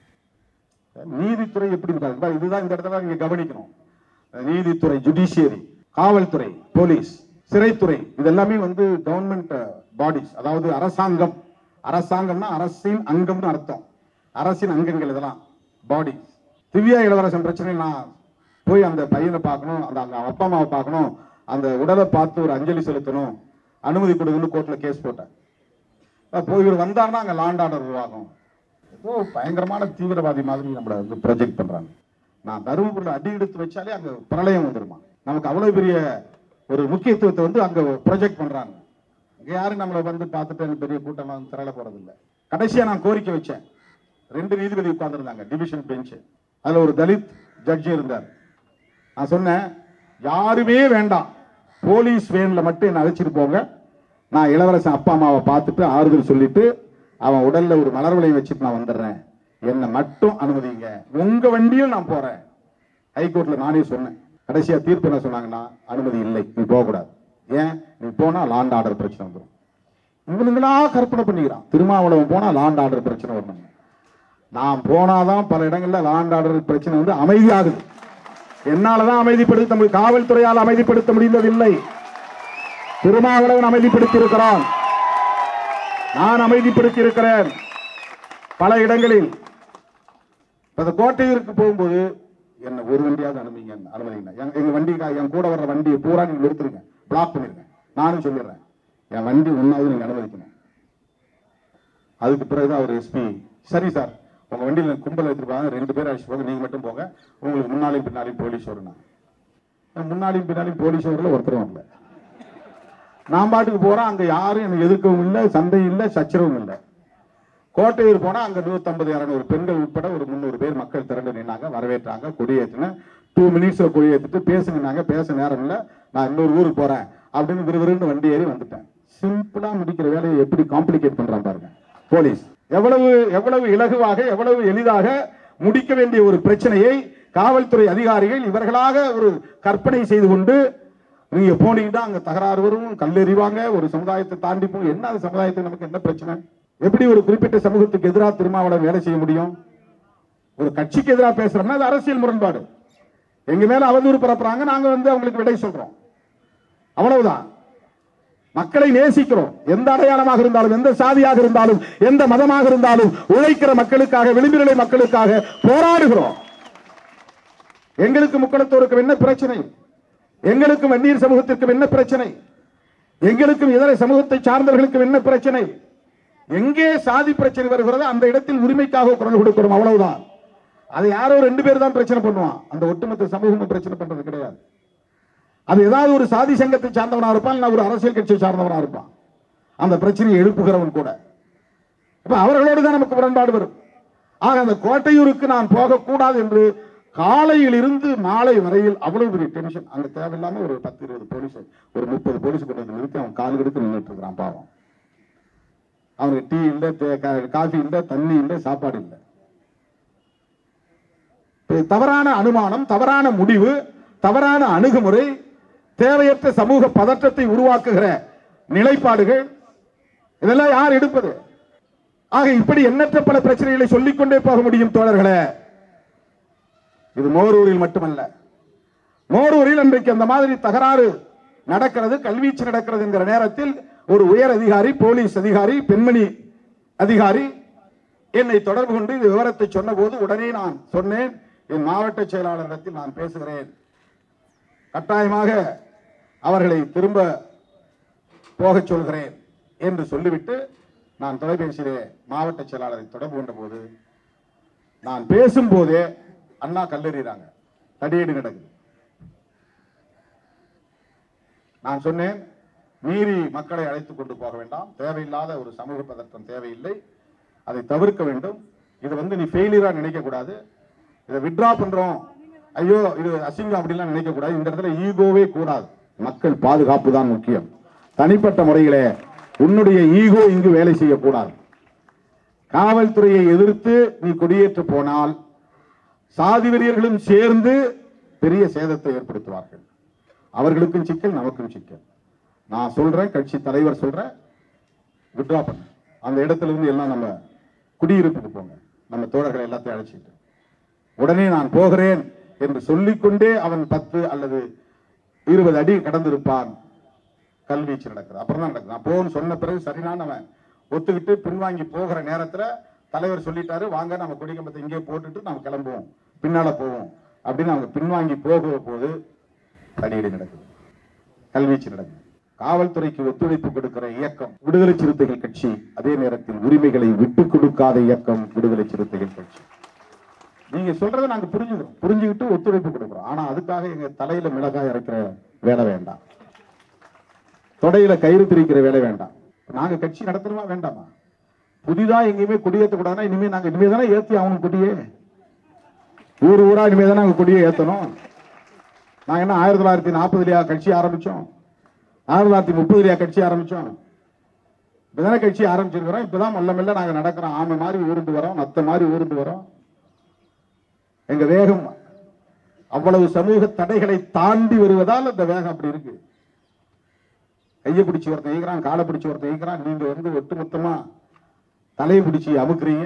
S1: நீதித்துறை எப்படி இருக்காது பாரு, இதுதான் இந்த இடத்துல நீங்க கவனிக்கணும் நீதித்துறை ஜுடிஷியரி காவல்துறை போலீஸ் சிறைத்துறை இதெல்லாமே வந்து கவர்மெண்ட் பாடிஸ் அதாவது அரசாங்கம் அரசாங்கம்னா அரசின் அங்கம்னு அர்த்தம் அரசின் அங்கங்கள் இதெல்லாம் பாடி திவ்யா இளவரசன் பிரச்சனை நான் போய் அந்த பையனை பார்க்கணும் அந்த அவங்க அப்பா அம்மாவை பார்க்கணும் அந்த உடலை பார்த்து ஒரு அஞ்சலி செலுத்தணும் அனுமதி கொடுங்கன்னு கோர்ட்ல கேஸ் போட்டேன் அப்போ இவர் வந்தாருன்னா அங்க லாண்ட் ஆர்டர் உருவாகும் ஏதோ பயங்கரமான தீவிரவாதி மாதிரி நம்மளை வந்து ப்ரொஜெக்ட் பண்றாங்க நான் தருமபுரியில் அடி எடுத்து வச்சாலே அங்க பிரளயம் வந்துருமா நமக்கு அவ்வளவு பெரிய ஒரு முக்கியத்துவத்தை வந்து அங்க ப்ரொஜெக்ட் பண்றாங்க இங்க யாரும் நம்மளை வந்து பார்த்துட்டு எனக்கு பெரிய கூட்டமா வந்து திரள போறது இல்ல கடைசியா நான் கோரிக்கை வச்சேன் ரெண்டு நீதிபதி உட்கார்ந்திருந்தாங்க டிவிஷன் பெஞ்ச் அதுல ஒரு தலித் ஜட்ஜி இருந்தார் நான் சொன்னேன் யாருமே வேண்டாம் போலீஸ் வேன்ல மட்டும் என்ன அழைச்சிட்டு போங்க நான் இளவரசன் அப்பா அம்மாவை பார்த்துட்டு ஆறுதல் சொல்லிட்டு அவன் உடல்ல ஒரு மலர் வளையம் வச்சுட்டு நான் வந்துடுறேன் என்னை மட்டும் அனுமதிங்க உங்க வண்டியில் நான் போறேன் ஹைகோர்ட்ல நானே சொன்னேன் கடைசியா தீர்ப்பு என்ன சொன்னாங்கன்னா அனுமதி இல்லை நீ போகக்கூடாது ஏன் நீ போனா லாண்ட் ஆர்டர் பிரச்சனை வந்துடும் இவனுங்களா கற்பனை பண்ணிக்கிறான் திருமாவளவன் போனா லாண்ட் ஆர்டர் பிரச்சனை வரணும் நான் போனாதான் பல இடங்கள்ல லாண்ட் ஆர்டர் பிரச்சனை வந்து அமைதியாகுது என்னாலதான் அமைதிப்படுத்த முடியும் காவல்துறையால் அமைதிப்படுத்த முடிந்ததில்லை திருமாவளவன் அமைதிப்படுத்தி இருக்கிறான் நான் அமைதிப்படுத்தி இருக்கிறேன் பல இடங்களில் இப்ப இந்த கோட்டையூருக்கு போகும்போது என்ன ஒரு வண்டியாவது அனுமதிங்க அனுமதிங்க எங்க எங்க வண்டி என் கூட வர்ற வண்டியை பூரா நீங்க நிறுத்துருங்க பிளாக் பண்ணிருங்க நானும் சொல்லிடுறேன் என் வண்டி ஒன்னாவது நீங்க அனுமதிக்கணும் அதுக்கு பிறகுதான் அவர் எஸ்பி சரி சார் உங்க வண்டியில கும்பல் எடுத்துருப்பாங்க ரெண்டு பேர் அழைச்சிட்டு போங்க நீங்க மட்டும் போங்க உங்களுக்கு முன்னாலையும் பின்னாலையும் போலீஸ் வரும் முன்னாலையும் பின்னாலையும் போலீஸ் வரல ஒருத்தரும் வரல நான் பாட்டுக்கு போறேன் அங்க யாரும் எனக்கு எதிர்க்கவும் இல்லை சண்டையும் இல்லை சச்சரவும் இல்லை கோட்டையூர் போனா அங்க நூத்தம்பது இரநூறு பெண்கள் உட்பட ஒரு முந்நூறு பேர் மக்கள் திரண்டு நின்னாங்க வரவேற்றாங்க கொடியேற்றின டூ மினிட்ஸ்ல கொடியேற்றிட்டு பேசுனாங்க பேச நேரம் இல்லை நான் இன்னொரு ஊருக்கு போறேன் அப்படின்னு விறுவிறுன்னு வண்டி ஏறி வந்துட்டேன் சிம்பிளா முடிக்கிற வேலையை எப்படி காம்ப்ளிகேட் பண்றான் பாருங்க போலீஸ் எவ்வளவு எவ்வளவு இலகுவாக எவ்வளவு எளிதாக முடிக்க வேண்டிய ஒரு பிரச்சனையை காவல்துறை அதிகாரிகள் இவர்களாக ஒரு கற்பனை செய்து கொண்டு நீங்க போனீங்கன்னா அங்க தகராறு வரும் கல்லெறிவாங்க ஒரு சமுதாயத்தை தாண்டி போகும் என்ன அது சமுதாயத்துக்கு நமக்கு என்ன பிரச்சனை எப்படி ஒரு குறிப்பிட்ட சமூகத்துக்கு எதிராக திருமாவளவன் வேலை செய்ய முடியும் ஒரு கட்சிக்கு எதிராக பேசுறோம்னா அது அரசியல் முரண்பாடு எங்க மேல அவதூறு பரப்புறாங்க நாங்க வந்து அவங்களுக்கு விடை சொல்றோம் அவ்வளவுதான் மக்களை நேசிக்கிறோம் எந்த அடையாளமாக இருந்தாலும் எந்த சாதியாக இருந்தாலும் எந்த மதமாக இருந்தாலும் உழைக்கிற மக்களுக்காக விளிம்புநிலை மக்களுக்காக போராடுகிறோம் எங்களுக்கு முக்களத்தோருக்கும் என்ன பிரச்சனை எங்களுக்கும் வன்னியர் சமூகத்திற்கும் என்ன பிரச்சனை எங்களுக்கும் இதர சமூகத்தை சார்ந்தவர்களுக்கும் என்ன பிரச்சனை எங்கே சாதி பிரச்சனை வருகிறதோ அந்த இடத்தில் உரிமைக்காக குரல் கொடுக்கிறோம் அவ்வளவுதான் அதை யாரோ ரெண்டு பேர் தான் பிரச்சனை பண்ணுவான் அந்த ஒட்டுமொத்த சமூகமும் பிரச்சனை பண்றது கிடையாது அது ஏதாவது ஒரு சாதி சங்கத்தை சார்ந்தவனா இருப்பான் இல்ல ஒரு அரசியல் கட்சியை சார்ந்தவனா இருப்பான் அந்த பிரச்சனையை எழுப்புகிறவன் கூட அப்ப அவர்களோடு தான் நமக்கு முரண்பாடு வரும் ஆக அந்த கோட்டையூருக்கு நான் போகக்கூடாது என்று காலையில் இருந்து மாலை வரையில் அவ்வளவு பெரிய டென்ஷன் அங்க தேவையில்லாம ஒரு பத்து இருபது போலீஸ் ஒரு முப்பது போலீஸ் கொண்டு வந்து நிறுத்தி அவன் கால் எடுத்து நின்றுட்டு இருக்கிறான் பாவம் அவனுக்கு டீ இல்லை தே- கா- காஃபி இல்லை தண்ணி இல்லை சாப்பாடு இல்லை இது தவறான அனுமானம் தவறான முடிவு தவறான அணுகுமுறை தேவையற்ற சமூக பதற்றத்தை உருவாக்குகிற நிலைப்பாடுகள் இதெல்லாம் யார் எடுப்பது ஆக இப்படி எண்ணற்ற பல பிரச்சனைகளை சொல்லிக்கொண்டே போக முடியும் தோழர்களே இது மோரூரில் மட்டுமல்ல மோரூரில் அன்றைக்கு அந்த மாதிரி தகராறு நடக்கிறது கல்வீச்சு நடக்கிறது என்கிற நேரத்தில் ஒரு உயர் அதிகாரி போலீஸ் அதிகாரி பெண்மணி அதிகாரி என்னை தொடர்பு கொண்டு இந்த விவரத்தை சொன்னபோது உடனே நான் சொன்னேன் என் மாவட்ட செயலாளரிடத்தில் நான் பேசுகிறேன் கட்டாயமாக அவர்களை திரும்ப போகச் சொல்கிறேன் என்று சொல்லிவிட்டு நான் தொலைபேசியிலே மாவட்ட செயலாளரை தொடர்பு கொண்ட போது நான் பேசும்போதே அண்ணா கல்லெறிகிறாங்க தடியடி நடக்குது நான் சொன்னேன் மீறி மக்களை அழைத்துக் கொண்டு போக வேண்டாம் தேவையில்லாத ஒரு சமூக பதற்றம் தேவையில்லை அதை தவிர்க்க வேண்டும் இது வந்து நீ ஃபெயிலியரா நினைக்க கூடாது இதை வித்ரா பண்றோம் ஐயோ இது அசிங்கம் அப்படிலாம் நினைக்க கூடாது இந்த இடத்துல ஈகோவே கூடாது மக்கள் பாதுகாப்பு தான் முக்கியம் தனிப்பட்ட முறையிலே உன்னுடைய ஈகோ இங்கு வேலை செய்யக்கூடாது காவல்துறையை எதிர்த்து நீ கொடியேற்ற போனால் சாதி வெறியர்களும் சேர்ந்து பெரிய சேதத்தை ஏற்படுத்துவார்கள் அவர்களுக்கும் சிக்கல் நமக்கும் சிக்கல் நான் சொல்றேன் கட்சி தலைவர் சொல்றேன் வித்ரா பண்ணு அந்த இடத்துல இருந்து எல்லாம் நம்ம குடியிருப்புக்கு போங்க நம்ம தோழர்களை எல்லாத்தையும் அழைச்சிட்டு உடனே நான் போகிறேன் என்று சொல்லிக்கொண்டே அவன் பத்து அல்லது இருபது அடி கடந்திருப்பான் கல்வீச்சு நடக்குது அப்புறம் தான் நடக்குது நான் போகணும்னு சொன்ன பிறகு சரியான அவன் ஒத்துக்கிட்டு பின்வாங்கி போகிற நேரத்துல தலைவர் சொல்லிட்டாரு வாங்க நம்ம கொடிக்கம்பத்தை இங்கே போட்டுட்டு நம்ம கிளம்புவோம் பின்னால போவோம் அப்படின்னு அவங்க பின்வாங்கி போகிற போது தடியடி நடக்குது கல்வீச்சு நடக்குது காவல்துறைக்கு ஒத்துழைப்பு கொடுக்கிற இயக்கம் விடுதலை சிறுத்தைகள் கட்சி அதே நேரத்தில் உரிமைகளை விட்டுக் கொடுக்காத இயக்கம் விடுதலை சிறுத்தைகள் கட்சி நீங்க சொல்றதை நாங்க புரிஞ்சுக்கிறோம் புரிஞ்சுக்கிட்டு ஒத்துழைப்பு கொடுக்குறோம் ஆனா அதுக்காக எங்க தலையில மிளகாய் இறக்கிற வேலை வேண்டாம் தொடையில கயிறு திரிக்கிற வேலை வேண்டாம் நாங்க கட்சி நடத்தணுமா வேண்டாமா புதிதா எங்கேயுமே கொடியேற்ற கூடாதுன்னா இனிமே நாங்க இனிமே தானே ஏத்தி ஆகணும் கொடியே ஊர் ஊரா இனிமே தானே நாங்க கொடியை ஏத்தணும் நாங்க என்ன ஆயிரத்தி தொள்ளாயிரத்தி நாற்பதுலயா கட்சி ஆரம்பிச்சோம் ஆயிரத்தி தொள்ளாயிரத்தி முப்பதுலயா கட்சி ஆரம்பிச்சோம் இப்பதானே கட்சி ஆரம்பிச்சிருக்கிறோம் இப்பதான் மெல்ல மெல்ல நாங்க நடக்கிறோம் ஆமை மாதிரி ஊருண்டு வரோம் நத்த மாதிரி ஊருண்டு வரோம் எங்க வேகம் அவ்வளவு சமூக தடைகளை தாண்டி வருவதால் அந்த வேகம் அப்படி இருக்கு கையை பிடிச்சி ஒருத்தன் ஈக்கிறான் காலை பிடிச்சி ஒருத்தன் ஈக்கிறான் நீங்க வந்து ஒட்டுமொத்தமா தலையை பிடிச்சி அமுக்குறீங்க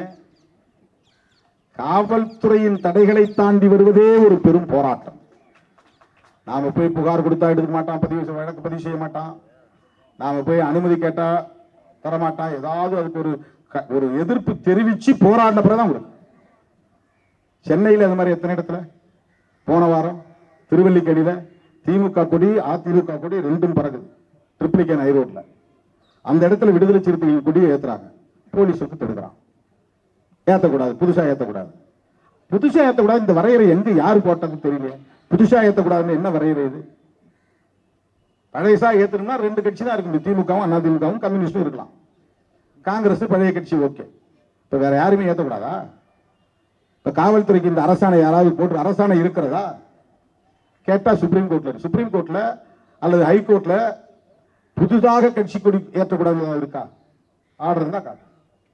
S1: காவல்துறையின் தடைகளை தாண்டி வருவதே ஒரு பெரும் போராட்டம் நாம போய் புகார் கொடுத்தா எடுக்க மாட்டான் பதிவு செய்ய- வழக்கு பதிவு செய்ய மாட்டான் நாம போய் அனுமதி கேட்டா தரமாட்டான் ஏதாவது அதுக்கு ஒரு க- ஒரு எதிர்ப்பு தெரிவிச்சு போராடின பிறகுதான் கொடுக்கும் சென்னையில் அது மாதிரி எத்தனை இடத்துல போன வாரம் திருவல்லிக்கேணியில திமுக கொடி அதிமுக கொடி ரெண்டும் பறக்குது ட்ரிப்ளிகேன் ஹைரோட்ல அந்த இடத்துல விடுதலை சிறுத்தைகள் கொடியை ஏத்துறாங்க போலீஸ் வந்து தடுக்கிறான் ஏத்தக்கூடாது புதுசா ஏத்தக்கூடாது புதுசா ஏத்தக்கூடாது இந்த வரையறை எங்க யாரு போட்டது தெரியல புதுசா ஏத்தக்கூடாதுன்னு என்ன வரையறை இது பழையசா ஏத்தணும்னா ரெண்டு கட்சி தான் இருக்கு திமுகவும் அதிமுகவும் கம்யூனிஸ்டும் இருக்கலாம் காங்கிரஸ் பழைய கட்சி ஓகே இப்ப வேற யாருமே ஏத்தக்கூடாதா இப்ப காவல்துறைக்கு இந்த அரசாணை யாராவது போட்டு அரசாணை இருக்கிறதா கேட்டா சுப்ரீம் கோர்ட்ல இருக்கு. சுப்ரீம் கோர்ட்ல அல்லது ஹைகோர்ட்ல புதுதாக கட்சி கொடி ஏற்றக்கூடாது இருக்கா ஆர்டர் இருந்தா காட்டு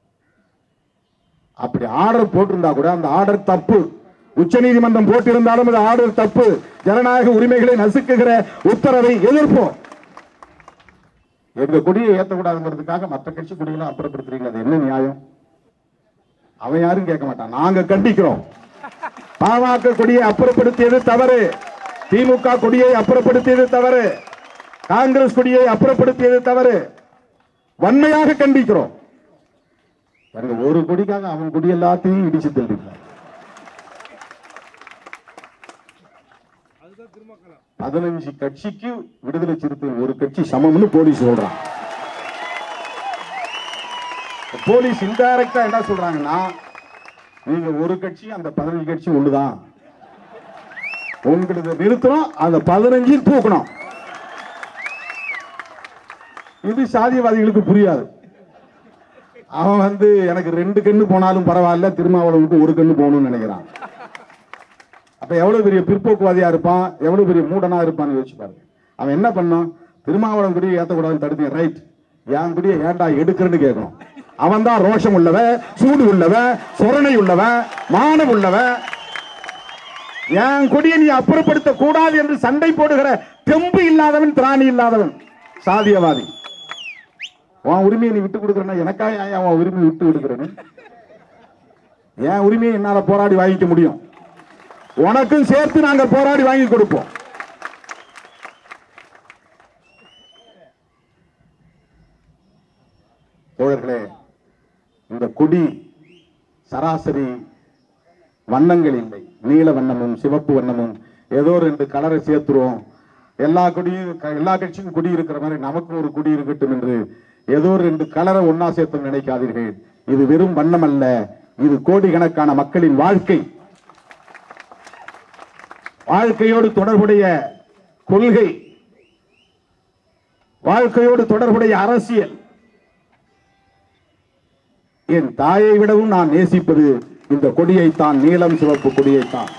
S1: அப்படி ஆர்டர் போட்டிருந்தா கூட அந்த ஆர்டர் தப்பு உச்சநீதிமன்றம் போட்டிருந்தாலும் அது ஆர்டர் தப்பு ஜனநாயக உரிமைகளை நசுக்குகிற உத்தரவை எதிர்ப்போம் எங்க கொடியை ஏத்தக்கூடாதுங்கிறதுக்காக மற்ற கட்சி கொடியெல்லாம் அப்புறப்படுத்துறீங்க அது என்ன நியாயம் அவன் யாரும் கேட்க மாட்டான் நாங்க கண்டிக்கிறோம் பாமக கொடியை அப்புறப்படுத்தியது தவறு திமுக கொடியை அப்புறப்படுத்தியது தவறு காங்கிரஸ் கொடியை அப்புறப்படுத்தியது தவறு வன்மையாக கண்டிக்கிறோம் பாருங்க, ஒரு கொடிக்காக அவன் கொடி எல்லாத்தையும் இடிச்சு தள்ளிட்டான் பதினஞ்சு கட்சிக்கு விடுதலை சிறுத்தை ஒரு கட்சி சமம்னு போலீஸ் சொல்றான் போலீஸ் இன்டைரக்டா என்ன சொல்றாங்கன்னா நீங்க ஒரு கட்சி அந்த பதினஞ்சு கட்சி ஒண்ணுதான் உங்களுக்கு நிறுத்தணும் அந்த பதினஞ்சு தூக்கணும் இது சாதியவாதிகளுக்கு புரியாது அவன் வந்து எனக்கு ரெண்டு கண்ணு போனாலும் பரவாயில்ல திருமாவளவுக்கு ஒரு கண்ணு போகணும்னு நினைக்கிறான் அப்ப எவ்வளவு பெரிய பிற்போக்குவாதியா இருப்பான் எவ்வளவு பெரிய மூடனா இருப்பான்னு யோசிச்சு பாருங்க அவன் என்ன பண்ணான் திருமாவளவன் குடியை ஏத்தக்கூடாதுன்னு தடுத்தேன் ரைட் என் குடியை ஏன்டா எடுக்கிறேன்னு கேட்கணும் அவன் தான் ரோஷம் உள்ளவன் சூடு உள்ளவன் சொரணை உள்ளவன் மானம் உள்ளவன் என் கொடியை நீ அப்புறப்படுத்த கூடாது என்று சண்டை போடுகிற தெம்பு இல்லாதவன் திராணி இல்லாதவன் சாதியவாதி உன் உரிமையை நீ விட்டு கொடுக்கறனா எனக்கா ஏன் உன் உரிமையை விட்டு கொடுக்கறேன்னு என் உரிமையை என்னால போராடி வாங்கிக்க முடியும் உனக்கும் சேர்த்து நாங்க போராடி வாங்கி கொடுப்போம் தோழர்களே இந்த கொடி சராசரி வண்ணங்கள் இல்லை நீல வண்ணமும் சிவப்பு வண்ணமும் ஏதோ ரெண்டு கலரை சேர்த்துருவோம் எல்லா கொடியும் க- எல்லா கட்சியும் கொடி இருக்கிற மாதிரி நமக்கும் ஒரு கொடி இருக்கட்டும் என்று ஏதோ ரெண்டு கலரை ஒன்னா சேர்த்து நினைக்காதீர்கள் இது வெறும் வண்ணம் அல்ல இது கோடிக்கணக்கான மக்களின் வாழ்க்கை வாழ்க்கையோடு தொடர்புடைய கொள்கை வாழ்க்கையோடு தொடர்புடைய அரசியல் என் தாயை விடவும் நான் நேசிப்பது இந்த கொடியைத்தான் நீலம் சிவப்பு கொடியைத்தான்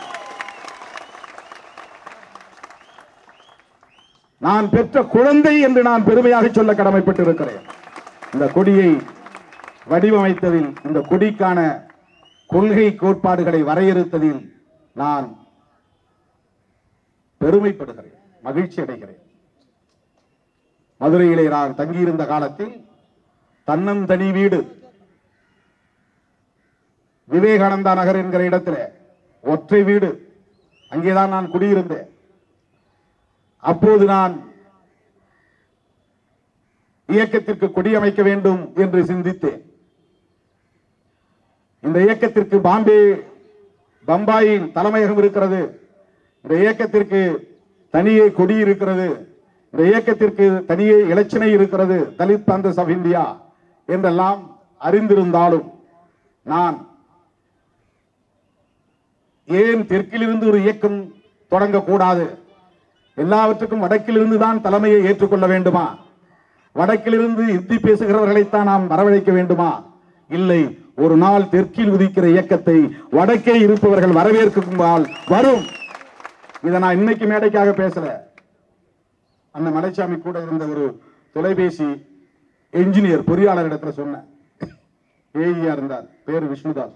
S1: நான் பெற்ற குழந்தை என்று நான் பெருமையாக சொல்ல கடமைப்பட்டிருக்கிறேன் இந்த கொடியை வடிவமைத்ததில் இந்த கொடிக்கான கொள்கை கோட்பாடுகளை வரையறுத்ததில் நான் பெருமைப்படுகிறேன் மகிழ்ச்சி அடைகிறேன் மதுரையிலே நான் தங்கியிருந்த காலத்தில் தன்னந்தனி வீடு விவேகானந்தா நகர் என்கிற இடத்துல ஒற்றை வீடு அங்கேதான் நான் குடியிருந்தேன் அப்போது நான் இயக்கத்திற்கு கொடியமைக்க வேண்டும் என்று சிந்தித்தேன் இந்த இயக்கத்திற்கு பாம்பே பம்பாயின் தலைமையகம் இருக்கிறது இந்த இயக்கத்திற்கு தனியே கொடி இருக்கிறது இந்த இயக்கத்திற்கு தனியே இலச்சினை இருக்கிறது தலித் காங்கிரஸ் ஆஃப் இந்தியா என்றெல்லாம் அறிந்திருந்தாலும் நான் ஏன் தெற்கிலிருந்து ஒரு இயக்கம் தொடங்கக்கூடாது எல்லாவற்றுக்கும் வடக்கிலிருந்து தான் தலைமையை ஏற்றுக்கொள்ள வேண்டுமா வடக்கிலிருந்து இந்தி பேசுகிறவர்களைத்தான் நாம் வரவழைக்க வேண்டுமா இல்லை ஒரு நாள் தெற்கில் உதிக்கிற இயக்கத்தை வடக்கே இருப்பவர்கள் வரவேற்குமால் வரும் இதை நான் இன்னைக்கு மேடைக்காக பேசல அந்த மலைச்சாமி கூட இருந்த ஒரு தொலைபேசி என்ஜினியர் பொறியாளர் இடத்துல சொன்னேன் ஏஇயா இருந்தார் பேர் விஷ்ணுதாஸ்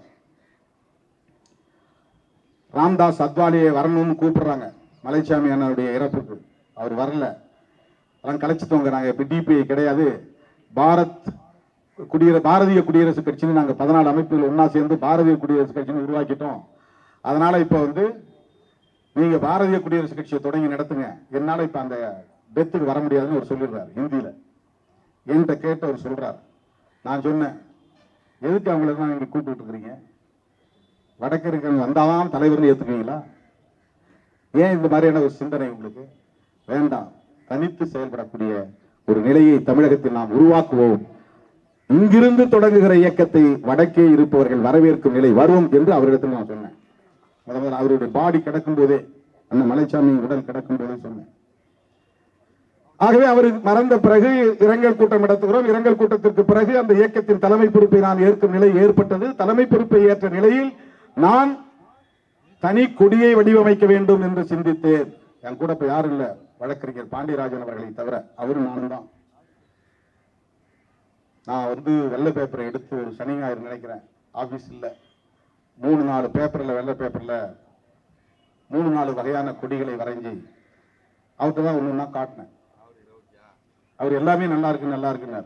S1: ராம்தாஸ் அத்வாலியை வரணும்னு கூப்பிடுறாங்க மலைச்சாமி அண்ணனுடைய இறப்புக்கு அவர் வரல அதெல்லாம் கலைச்சிட்டோங்க நாங்க இப்ப டிபிஐ கிடையாது பாரத் குடியர பாரதிய குடியரசு கட்சின்னு நாங்க பதினாலு அமைப்புகள் ஒண்ணா சேர்ந்து பாரதிய குடியரசு கட்சின்னு உருவாக்கிட்டோம் அதனால இப்ப வந்து நீங்க பாரதிய குடியரசு கட்சியை தொடங்கி நடத்துங்க என்னால இப்ப அந்த டெத்துக்கு வர முடியாதுன்னு அவர் சொல்லிடுறாரு ஹிந்தியில என்கிட்ட கேட்டு அவர் சொல்றாரு நான் சொன்னேன் எதுக்கு அவங்களெல்லாம் நீங்க கூப்பிட்டு இருக்கிறீங்க வடக்கு இருக்கிறவங்க வந்தாதான் தலைவர்னு ஏத்துக்குவீங்களா ஏன் இந்த மாதிரியான ஒரு சிந்தனை உங்களுக்கு வேண்டாம் தனித்து செயல்படக்கூடிய ஒரு நிலையை தமிழகத்தில் நாம் உருவாக்குவோம் இங்கிருந்து தொடங்குகிற இயக்கத்தை வடக்கே இருப்பவர்கள் வரவேற்கும் நிலை வரும் என்று அவரிடத்தில் நான் சொன்னேன் முத முதல்ல அவருடைய பாடி கிடக்கும் போதே அந்த மலைச்சாமி உடல் கிடக்கும் போதே சொன்னேன் ஆகவே அவர் மறந்த பிறகு இரங்கல் கூட்டம் நடத்துகிறோம் இரங்கல் கூட்டத்திற்கு பிறகு அந்த இயக்கத்தின் தலைமை பொறுப்பை நான் ஏற்கும் நிலை ஏற்பட்டது தலைமை பொறுப்பை ஏற்ற நிலையில் நான் தனி கொடியை வடிவமைக்க வேண்டும் என்று சிந்தித்தேன் என் கூட இப்ப யாரும் இல்ல வழக்கறிஞர் பாண்டியராஜன் அவர்களை தவிர அவரும் நானும் தான் நான் வந்து வெள்ளை பேப்பரை எடுத்து ஒரு சனி ஞாயிறு நினைக்கிறேன் ஆபீஸ் இல்ல மூணு நாலு பேப்பர்ல வெள்ளை பேப்பர்ல மூணு நாலு வகையான கொடிகளை வரைஞ்சி அவர்கிட்ட தான் ஒன்று ஒன்றா காட்டினேன் அவர் எல்லாமே நல்லா இருக்கு நல்லா இருக்குன்னாரு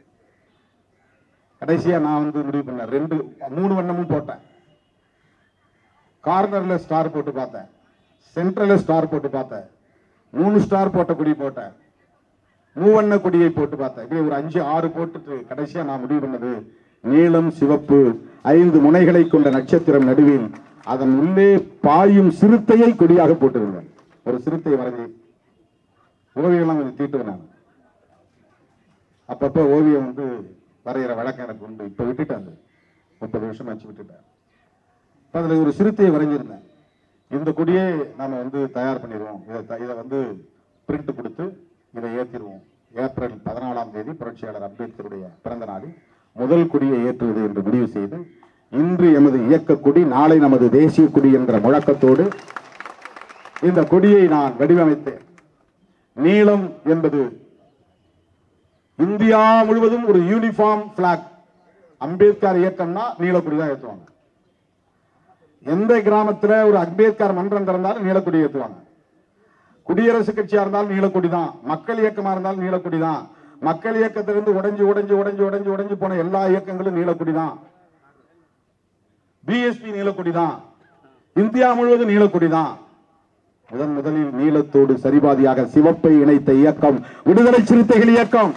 S1: கடைசியா நான் வந்து முடிவு பண்ணேன் ரெண்டு மூணு வண்ணமும் போட்டேன் கார்னர்ல ஸ்டார் போட்டு பார்த்தேன் சென்ட்ரல்ல ஸ்டார் போட்டு பார்த்தேன் மூணு ஸ்டார் போட்ட கொடி போட்டேன் மூவண்ண கொடியை போட்டு பார்த்தேன் இப்படி ஒரு அஞ்சு ஆறு போட்டுட்டு கடைசியா நான் முடிவு பண்ணது நீலம் சிவப்பு ஐந்து முனைகளை கொண்ட நட்சத்திரம் நடுவில் அதன் உள்ளே பாயும் சிறுத்தையை கொடியாக போட்டிருந்தேன் ஒரு சிறுத்தை வரைஞ்சி ஓவியம்லாம் கொஞ்சம் தீட்டுவேன் நான் அப்பப்ப ஓவியம் வந்து வரைகிற வழக்கம் எனக்கு உண்டு இப்ப விட்டுட்டேன் அது முப்பது வருஷம் ஆச்சு விட்டுட்டேன் இப்ப அதுல ஒரு சிறுத்தையை வரைஞ்சிருந்தேன் இந்த கொடியே நாம வந்து தயார் பண்ணிடுவோம் இதை த- இதை வந்து பிரிண்ட் கொடுத்து இதை ஏற்றிடுவோம் ஏப்ரல் பதினாலாம் தேதி புரட்சியாளர் அம்பேத்கருடைய பிறந்த நாளில் முதல் கொடியை ஏற்றுவது என்று முடிவு செய்து இன்று எமது இயக்க கொடி நாளை நமது தேசிய கொடி என்ற முழக்கத்தோடு இந்த கொடியை நான் வடிவமைத்தேன் நீளம் என்பது இந்தியா முழுவதும் ஒரு யூனிஃபார்ம் பிளாக் அம்பேத்கர் இயக்கம்னா நீலக்குடி தான் ஏற்றுவாங்க எந்த கிராமத்துல ஒரு அம்பேத்கர் மன்றம் திறந்தாலும் நீலக்குடி ஏற்றுவாங்க குடியரசு கட்சியா இருந்தாலும் நீலக்குடி தான் மக்கள் இயக்கமா இருந்தாலும் நீலக்குடி தான் மக்கள் இயக்கத்திலிருந்து உடைஞ்சு உடைஞ்சு உடைஞ்சு உடைஞ்சு உடைஞ்சு போன எல்லா இயக்கங்களும் நீலக்குடி தான் பிஎஸ்பி நீலக்குடி தான் இந்தியா முழுவதும் நீலக்குடி தான் முதன் முதலில் நீலத்தோடு சரிபாதியாக சிவப்பை இணைத்த இயக்கம் விடுதலை சிறுத்தைகள் இயக்கம்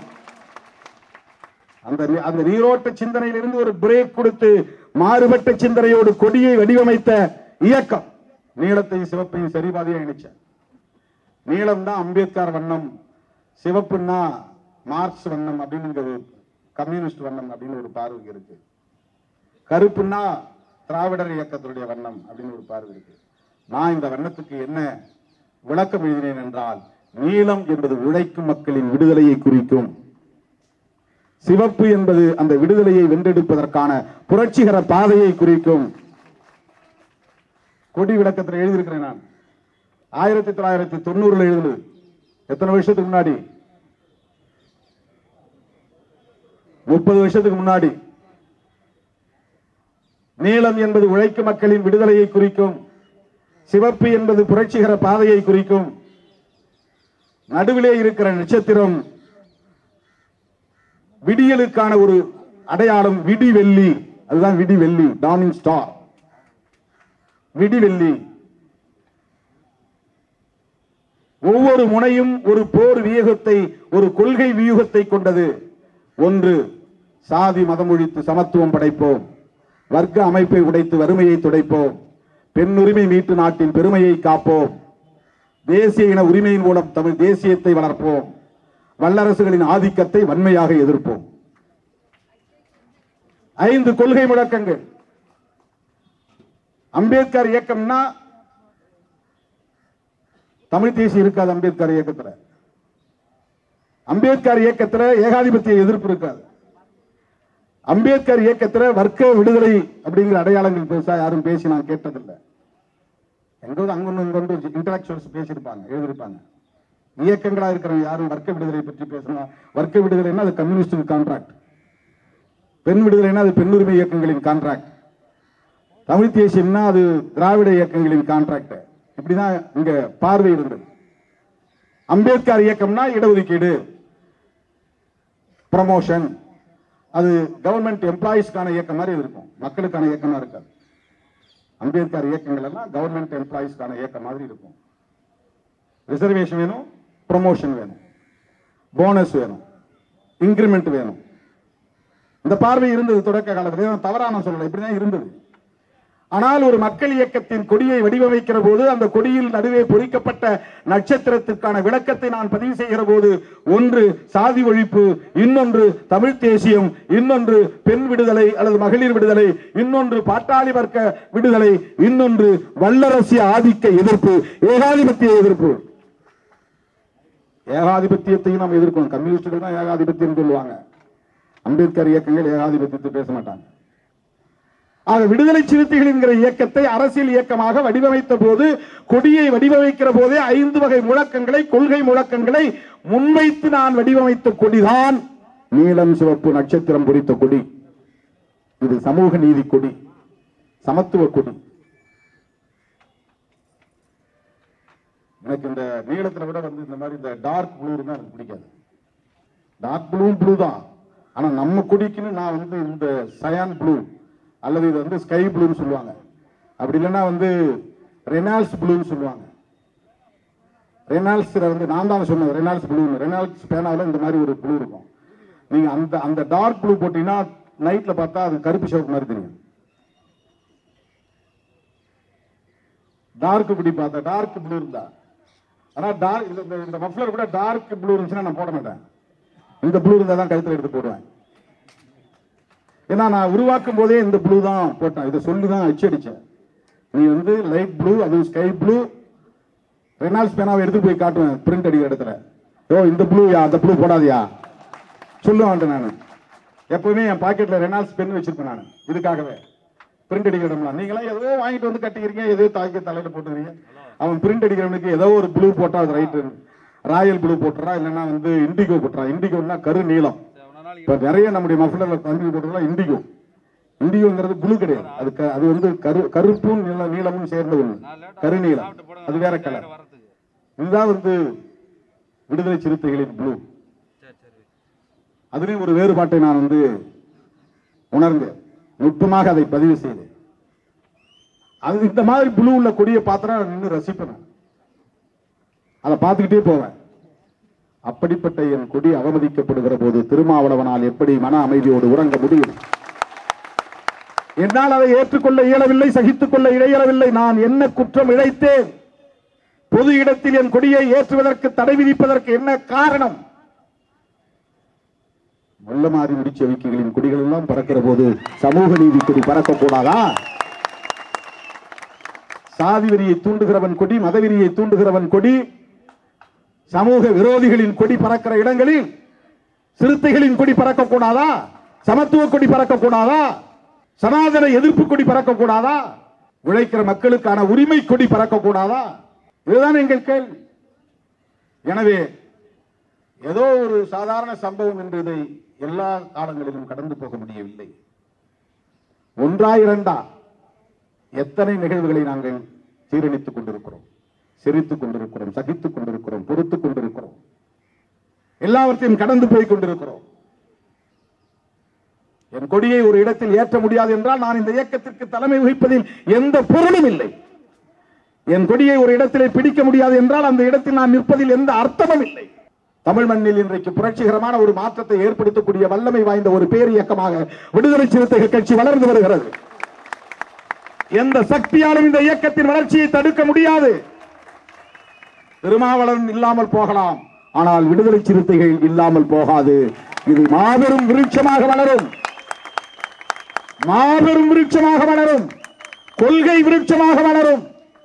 S1: அந்த நீ- அந்த நீரோட்ட சிந்தனையிலிருந்து ஒரு பிரேக் கொடுத்து மாறுபட்ட சிந்தனையோடு கொடியை வடிவமைத்த இயக்கம் நீளத்தையும் சிவப்பையும் சரிபாதியா இணைச்ச நீளம்னா அம்பேத்கர் வண்ணம் சிவப்புன்னா மார்க்ஸ் வண்ணம் அப்படின்னு இங்க ஒரு கம்யூனிஸ்ட் வண்ணம் அப்படின்னு ஒரு பார்வை இருக்கு கருப்புன்னா திராவிடர் இயக்கத்தினுடைய வண்ணம் அப்படின்னு ஒரு பார்வை இருக்கு நான் இந்த வண்ணத்துக்கு என்ன விளக்கம் எழுதினேன் என்றால் நீலம் என்பது உழைக்கும் மக்களின் விடுதலையை குறிக்கும் சிவப்பு என்பது அந்த விடுதலையை வென்றெடுப்பதற்கான புரட்சிகர பாதையை குறிக்கும் கொடி விளக்கத்தில் எழுதியிருக்கிறேன் நான் ஆயிரத்தி தொள்ளாயிரத்தி தொண்ணூறுல எழுதுனது எத்தனை வருஷத்துக்கு முன்னாடி முப்பது வருஷத்துக்கு முன்னாடி நீலம் என்பது உழைக்கும் மக்களின் விடுதலையை குறிக்கும் சிவப்பு என்பது புரட்சிகர பாதையை குறிக்கும் நடுவிலே இருக்கிற நட்சத்திரம் விடியலுக்கான ஒரு அடையாளம் விடிவெள்ளி அதுதான் விடிவெள்ளி டார்னிங் ஸ்டார் விடிவெள்ளி ஒவ்வொரு முனையும் ஒரு போர் வியூகத்தை ஒரு கொள்கை வியூகத்தை கொண்டது ஒன்று சாதி மதம் ஒழித்து சமத்துவம் படைப்போம் வர்க்க அமைப்பை உடைத்து வறுமையை துடைப்போம் பெண் உரிமை மீட்டு நாட்டின் பெருமையை காப்போம் தேசிய இன உரிமையின் மூலம் தமிழ் தேசியத்தை வளர்ப்போம் வல்லரசுகளின் ஆதிக்கத்தை வன்மையாக எதிர்ப்போம் ஐந்து கொள்கை முழக்கங்கள் அம்பேத்கர் இயக்கம்னா தமிழ் தேசியம் இருக்காது அம்பேத்கர் இயக்கத்துல அம்பேத்கர் இயக்கத்துல ஏகாதிபத்திய எதிர்ப்பு இருக்காது அம்பேத்கர் இயக்கத்துல வர்க்க விடுதலை அப்படிங்கிற அடையாளங்கள் பெருசா யாரும் பேசி நான் கேட்டதில்லை எங்கோது அங்கொன்று இங்கொன்று இன்டராக்சுவல்ஸ் பேசியிருப்பாங்க எழுதியிருப்பாங்க இயக்கங்களா இருக்கிறவங்க யாரும் வர்க்க விடுதலை பற்றி பேசணும் வர்க்க விடுதலைன்னா அது கம்யூனிஸ்ட் கான்ட்ராக்ட் பெண் விடுதலைன்னா அது பெண்ணுரிமை இயக்கங்களின் கான்ட்ராக்ட் தமிழ் தேசியம்னா அது திராவிட இயக்கங்களின் கான்ட்ராக்ட் இப்படிதான் இங்க பார்வை இருந்தது அம்பேத்கர் இயக்கம்னா இடஒதுக்கீடு ப்ரமோஷன் அது கவர்மெண்ட் எம்ப்ளாயிஸ்க்கான இயக்கம் மாதிரி இருக்கும் மக்களுக்கான இயக்கமா இருக்காது அம்பேத்கர் இயக்கங்கள் எல்லாம் கவர்மெண்ட் எம்ப்ளாயிஸ்க்கான இயக்கம் மாதிரி இருக்கும் ரிசர்வேஷன் வேணும் ப்ரமோஷன் வேணும் போனஸ் வேணும் இன்கிரிமெண்ட் வேணும் இந்த பார்வை இருந்தது தொடக்க காலத்துல நான் தவறா நான் சொல்லல இப்படிதான் இருந்தது ஆனால் ஒரு மக்கள் இயக்கத்தின் கொடியை வடிவமைக்கிற போது அந்த கொடியில் நடுவே பொறிக்கப்பட்ட நட்சத்திரத்திற்கான விளக்கத்தை நான் பதிவு செய்கிற போது ஒன்று சாதி ஒழிப்பு இன்னொன்று தமிழ் தேசியம் இன்னொன்று பெண் விடுதலை அல்லது மகளிர் விடுதலை இன்னொன்று பாட்டாளி வர்க்க விடுதலை இன்னொன்று வல்லரசிய ஆதிக்க எதிர்ப்பு ஏகாதிபத்திய எதிர்ப்பு ஏகாதிபத்தியத்தையும் நாம் எதிர்க்கணும் கம்யூனிஸ்டுகள் தான் ஏகாதிபத்தியம் சொல்லுவாங்க அம்பேத்கர் இயக்கங்கள் ஏகாதிபத்தியத்தை பேச மாட்டாங்க ஆக விடுதலை சிறுத்தைகள் என்கிற இயக்கத்தை அரசியல் இயக்கமாக வடிவமைத்த போது கொடியை வடிவமைக்கிற போதே ஐந்து வகை முழக்கங்களை கொள்கை முழக்கங்களை முன்வைத்து நான் வடிவமைத்த கொடிதான் நீலம் சிவப்பு நட்சத்திரம் பொறித்த கொடி இது சமூக நீதி கொடி சமத்துவ கொடி எனக்கு இந்த நீளத்துல விட வந்து இந்த மாதிரி இந்த டார்க் ப்ளூ தான் எனக்கு பிடிக்காது டார்க் ப்ளூ ப்ளூ தான் ஆனா நம்ம கொடிக்குன்னு நான் வந்து இந்த சயான் ப்ளூ அல்லது இது வந்து ஸ்கை ப்ளூன்னு சொல்லுவாங்க அப்படி இல்லைன்னா வந்து ரெனால்ஸ் ப்ளூன்னு சொல்லுவாங்க ரெனால்ஸ் வந்து நான் தான் சொன்னேன் ரெனால்ஸ் ப்ளூன்னு ரெனால்ஸ் பேனாவில் இந்த மாதிரி ஒரு ப்ளூ இருக்கும் நீங்க அந்த அந்த டார்க் ப்ளூ போட்டீங்கன்னா நைட்ல பார்த்தா அது கருப்பு சிவப்பு மாதிரி தெரியும் டார்க் இப்படி பார்த்தா டார்க் ப்ளூ இருந்தா ஆனா டார்க் இந்த இந்த மஃப்ளர் கூட டார்க் ப்ளூ இருந்துச்சுன்னா நான் போட மாட்டேன் இந்த ப்ளூ இருந்தா தான் கழுத்துல எடுத்து போடுவேன் ஏன்னா நான் உருவாக்கும் போதே இந்த ப்ளூ தான் போட்டேன் இதை சொல்லி தான் அச்சடிச்சேன் நீ வந்து லைட் ப்ளூ அது ஸ்கை ப்ளூ ரெனால்ஸ் பேனாவை எடுத்து போய் காட்டுவேன் பிரிண்ட் அடிக்கிற இடத்துல ஓ இந்த ப்ளூயா அந்த ப்ளூ போடாதியா சொல்லுவான்ட்டு நான் எப்பவுமே என் பாக்கெட்ல ரெனால்ஸ் பென் வச்சிருப்பேன் நான் இதுக்காகவே பிரிண்ட் அடிக்கிற இடம்லாம் நீங்களாம் ஏதோ வாங்கிட்டு வந்து கட்டிக்கிறீங்க ஏதோ தாக்கி தலையில போட்டுக்கிறீங்க அவன் பிரிண்ட் அடிக்கிறவனுக்கு ஏதோ ஒரு ப்ளூ போட்டா அது ரைட்டு ராயல் ப்ளூ போட்டுறா இல்லைன்னா வந்து இண்டிகோ போட்டுறா இண்டிகோன்னா கரு நீளம் இப்ப நிறைய நம்முடைய மஃப்ளர்ல தம்பி போட்டுறதுலாம் இண்டிகோ இண்டிகோங்கிறது ப்ளூ கிடையாது அது க- அது வந்து கரு கருப்பும் நீள நீளமும் சேர்ந்த ஒண்ணு கருநீளம் அது வேற கலர் இதுதான் வந்து விடுதலை சிறுத்தைகளின் ப்ளூ அதுலயும் ஒரு வேறுபாட்டை நான் வந்து உணர்ந்தேன் நுட்பமாக அதை பதிவு செய்தேன் அது இந்த மாதிரி ப்ளூ உள்ள கொடியை பார்த்தா நான் நின்று ரசிப்பேன் நான். அதை பார்த்துக்கிட்டே போவேன் அப்படிப்பட்ட என் கொடி அவமதிக்கப்படுகிற போது திருமாவளவனால் எப்படி மன அமைதியோடு உறங்க முடியும் என்னால் அதை ஏற்றுக்கொள்ள இயலவில்லை சகித்துக் கொள்ள இடையறவில்லை நான் என்ன குற்றம் இழைத்தேன் பொது இடத்தில் என் கொடியை ஏற்றுவதற்கு தடை விதிப்பதற்கு என்ன காரணம் முள்ளமாறி முடிச்ச விக்கிகளின் கொடிகள் எல்லாம் பறக்கிற போது சமூக நீதி கொடி பறக்கக்கூடாதா சாதி வெறியை தூண்டுகிறவன் கொடி மதவெறியை தூண்டுகிறவன் கொடி சமூக விரோதிகளின் கொடி பறக்கிற இடங்களில் சிறுத்தைகளின் கொடி பறக்கக்கூடாதா சமத்துவ கொடி பறக்கக்கூடாதா சனாதன எதிர்ப்பு கொடி பறக்கக்கூடாதா உழைக்கிற மக்களுக்கான உரிமை கொடி பறக்கக்கூடாதா இதுதான் எங்கள் கேள்வி எனவே ஏதோ ஒரு சாதாரண சம்பவம் என்று இதை எல்லா காலங்களிலும் கடந்து போக முடியவில்லை ஒன்றா இரண்டா எத்தனை நிகழ்வுகளை நாங்கள் சீரழித்துக் கொண்டிருக்கிறோம் சிரித்துக் கொண்டிருக்கிறோம் சகித்துக் கொண்டிருக்கிறோம் பொறுத்துக் கொண்டிருக்கிறோம் எல்லாவற்றையும் கடந்து போய் கொண்டிருக்கிறோம் என் கொடியை ஒரு இடத்தில் ஏற்ற முடியாது என்றால் நான் இந்த இயக்கத்திற்கு தலைமை வகிப்பதில் எந்த பொருளும் இல்லை என் கொடியை ஒரு இடத்திலே பிடிக்க முடியாது என்றால் அந்த இடத்தில் நான் நிற்பதில் எந்த அர்த்தமும் இல்லை தமிழ் மண்ணில் இன்றைக்கு புரட்சிகரமான ஒரு மாற்றத்தை ஏற்படுத்தக்கூடிய வல்லமை வாய்ந்த ஒரு பேர் இயக்கமாக விடுதலை சிறுத்தைகள் கட்சி வளர்ந்து வருகிறது எந்த சக்தியாலும் இந்த இயக்கத்தின் வளர்ச்சியை தடுக்க முடியாது திருமாவளவன் இல்லாமல் போகலாம் ஆனால் விடுதலை சிறுத்தைகள் இல்லாமல் போகாது இது மாபெரும் விருட்சமாக வளரும் மாபெரும் விருட்சமாக வளரும் கொள்கை விருட்சமாக வளரும்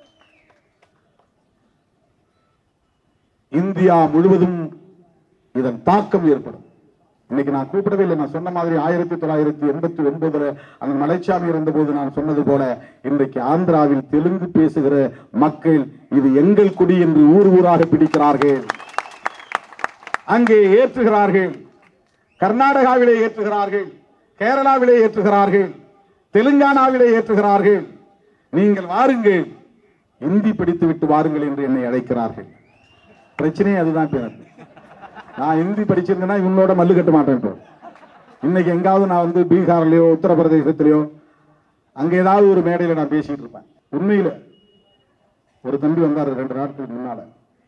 S1: இந்தியா முழுவதும் இதன் தாக்கம் ஏற்படும் இன்னைக்கு நான் கூப்பிடவே இல்லை நான் சொன்ன மாதிரி ஆயிரத்தி தொள்ளாயிரத்தி எண்பத்தி ஒன்பதுல அந்த மலைச்சாமி இருந்தபோது நான் சொன்னது போல இன்றைக்கு ஆந்திராவில் தெலுங்கு பேசுகிற மக்கள் இது எங்கள் குடி என்று ஊர் ஊராக பிடிக்கிறார்கள் அங்கே ஏற்றுகிறார்கள் கர்நாடகாவிலே ஏற்றுகிறார்கள் கேரளாவிலே ஏற்றுகிறார்கள் தெலுங்கானாவிலே ஏற்றுகிறார்கள் நீங்கள் வாருங்கள் இந்தி படித்து விட்டு வாருங்கள் என்று என்னை அழைக்கிறார்கள் பிரச்சனையே அதுதான் இப்ப எனக்கு. நான் ஹிந்தி படிச்சிருந்தேன்னா இவனோட மல்லு கட்ட மாட்டேன் இப்போ. இன்னைக்கு எங்காவது நான் வந்து பீகார்லயோ உத்தரப்பிரதேசத்திலயோ அங்க ஏதாவது ஒரு மேடையில நான் பேசிட்டு இருப்பேன் உண்மையில ஒரு தம்பி வந்தாரு ரெண்டு நாட்களுக்கு முன்னால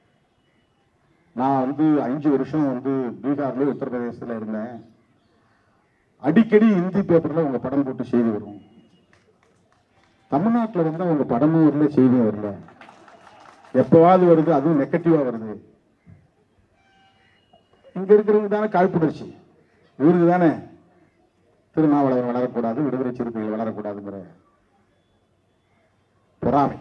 S1: நான் வந்து அஞ்சு வருஷம் வந்து பீகார்ல உத்தரப்பிரதேசத்துல இருந்தேன் அடிக்கடி ஹிந்தி பேப்பர்ல உங்க படம் போட்டு செய்தி வரும் தமிழ்நாட்டில் வந்து அவங்க படமும் வரல செய்தியும் வரல எப்பவாவது வருது அதுவும் நெகட்டிவா வருது இங்க இருக்கிறவங்க தானே காழ்ப்புணர்ச்சி இவருக்கு தானே திருமாவளவன் வளரக்கூடாது விடுதலை சிறுத்தைகள் வளரக்கூடாதுங்கிற பொறாமை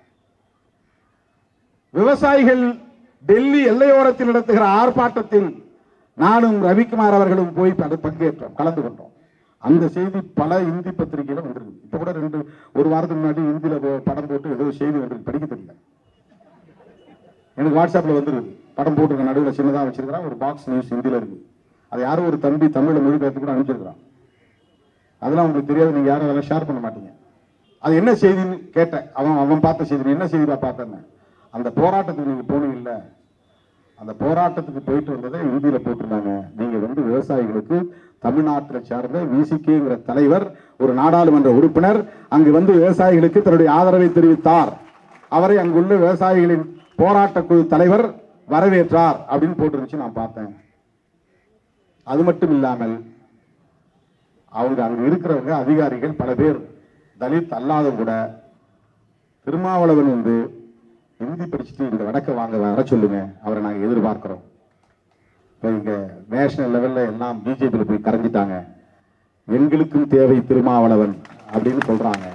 S1: விவசாயிகள் டெல்லி எல்லையோரத்தில் நடத்துகிற ஆர்ப்பாட்டத்தில் நானும் ரவிக்குமார் அவர்களும் போய் பங்கு- பங்கேற்றோம் கலந்து கொண்டோம் அந்த செய்தி பல இந்தி பத்திரிகையில வந்திருக்கு இப்ப கூட ரெண்டு ஒரு வாரத்துக்கு முன்னாடி இந்தியில போ- படம் போட்டு ஏதோ செய்தி வந்திருக்கு படிக்க தெரியல எனக்கு வாட்ஸ்அப்ல வந்துருக்கு படம் போட்டுருக்க நடுவில் சின்னதா வச்சிருக்கிறான் ஒரு பாக்ஸ் நியூஸ் ஹிந்தில இருக்கு அது யாரோ ஒரு தம்பி தமிழ்ல மொழிபெயர்த்து கூட அனுப்பிச்சிருக்கிறான் அதெல்லாம் உங்களுக்கு தெரியாது நீங்க யாரும் அதெல்லாம் ஷேர் பண்ண மாட்டீங்க அது என்ன செய்தின்னு கேட்டேன் அவன் அவன் பார்த்த செய்தி நீ என்ன செய்தியா பார்த்தேன்னு அந்த போராட்டத்துக்கு நீங்க போனீங்கல்ல அந்த போராட்டத்துக்கு போயிட்டு வந்ததை இந்தியில போட்டிருந்தாங்க நீங்க வந்து விவசாயிகளுக்கு தமிழ்நாட்டில் சேர்ந்த விசிகேங்கிற தலைவர் ஒரு நாடாளுமன்ற உறுப்பினர் அங்கு வந்து விவசாயிகளுக்கு தன்னுடைய ஆதரவை தெரிவித்தார் அவரை அங்குள்ள விவசாயிகளின் போராட்ட குழு தலைவர் வரவேற்றார் அப்படின்னு போட்டிருந்துச்சு நான் பார்த்தேன் அது மட்டும் இல்லாமல் அவங்க அங்க இருக்கிறவங்க அதிகாரிகள் பல பேர் தலித் அல்லாத கூட திருமாவளவன் வந்து ஹிந்தி படிச்சுட்டு இந்த வடக்க வாங்க வர சொல்லுங்க அவரை நாங்க எதிர்பார்க்கிறோம் இப்போ இங்க நேஷனல் லெவல்ல எல்லாம் பிஜேபியில் போய் கரைஞ்சிட்டாங்க எங்களுக்கும் தேவை திருமாவளவன் அப்படின்னு சொல்றாங்க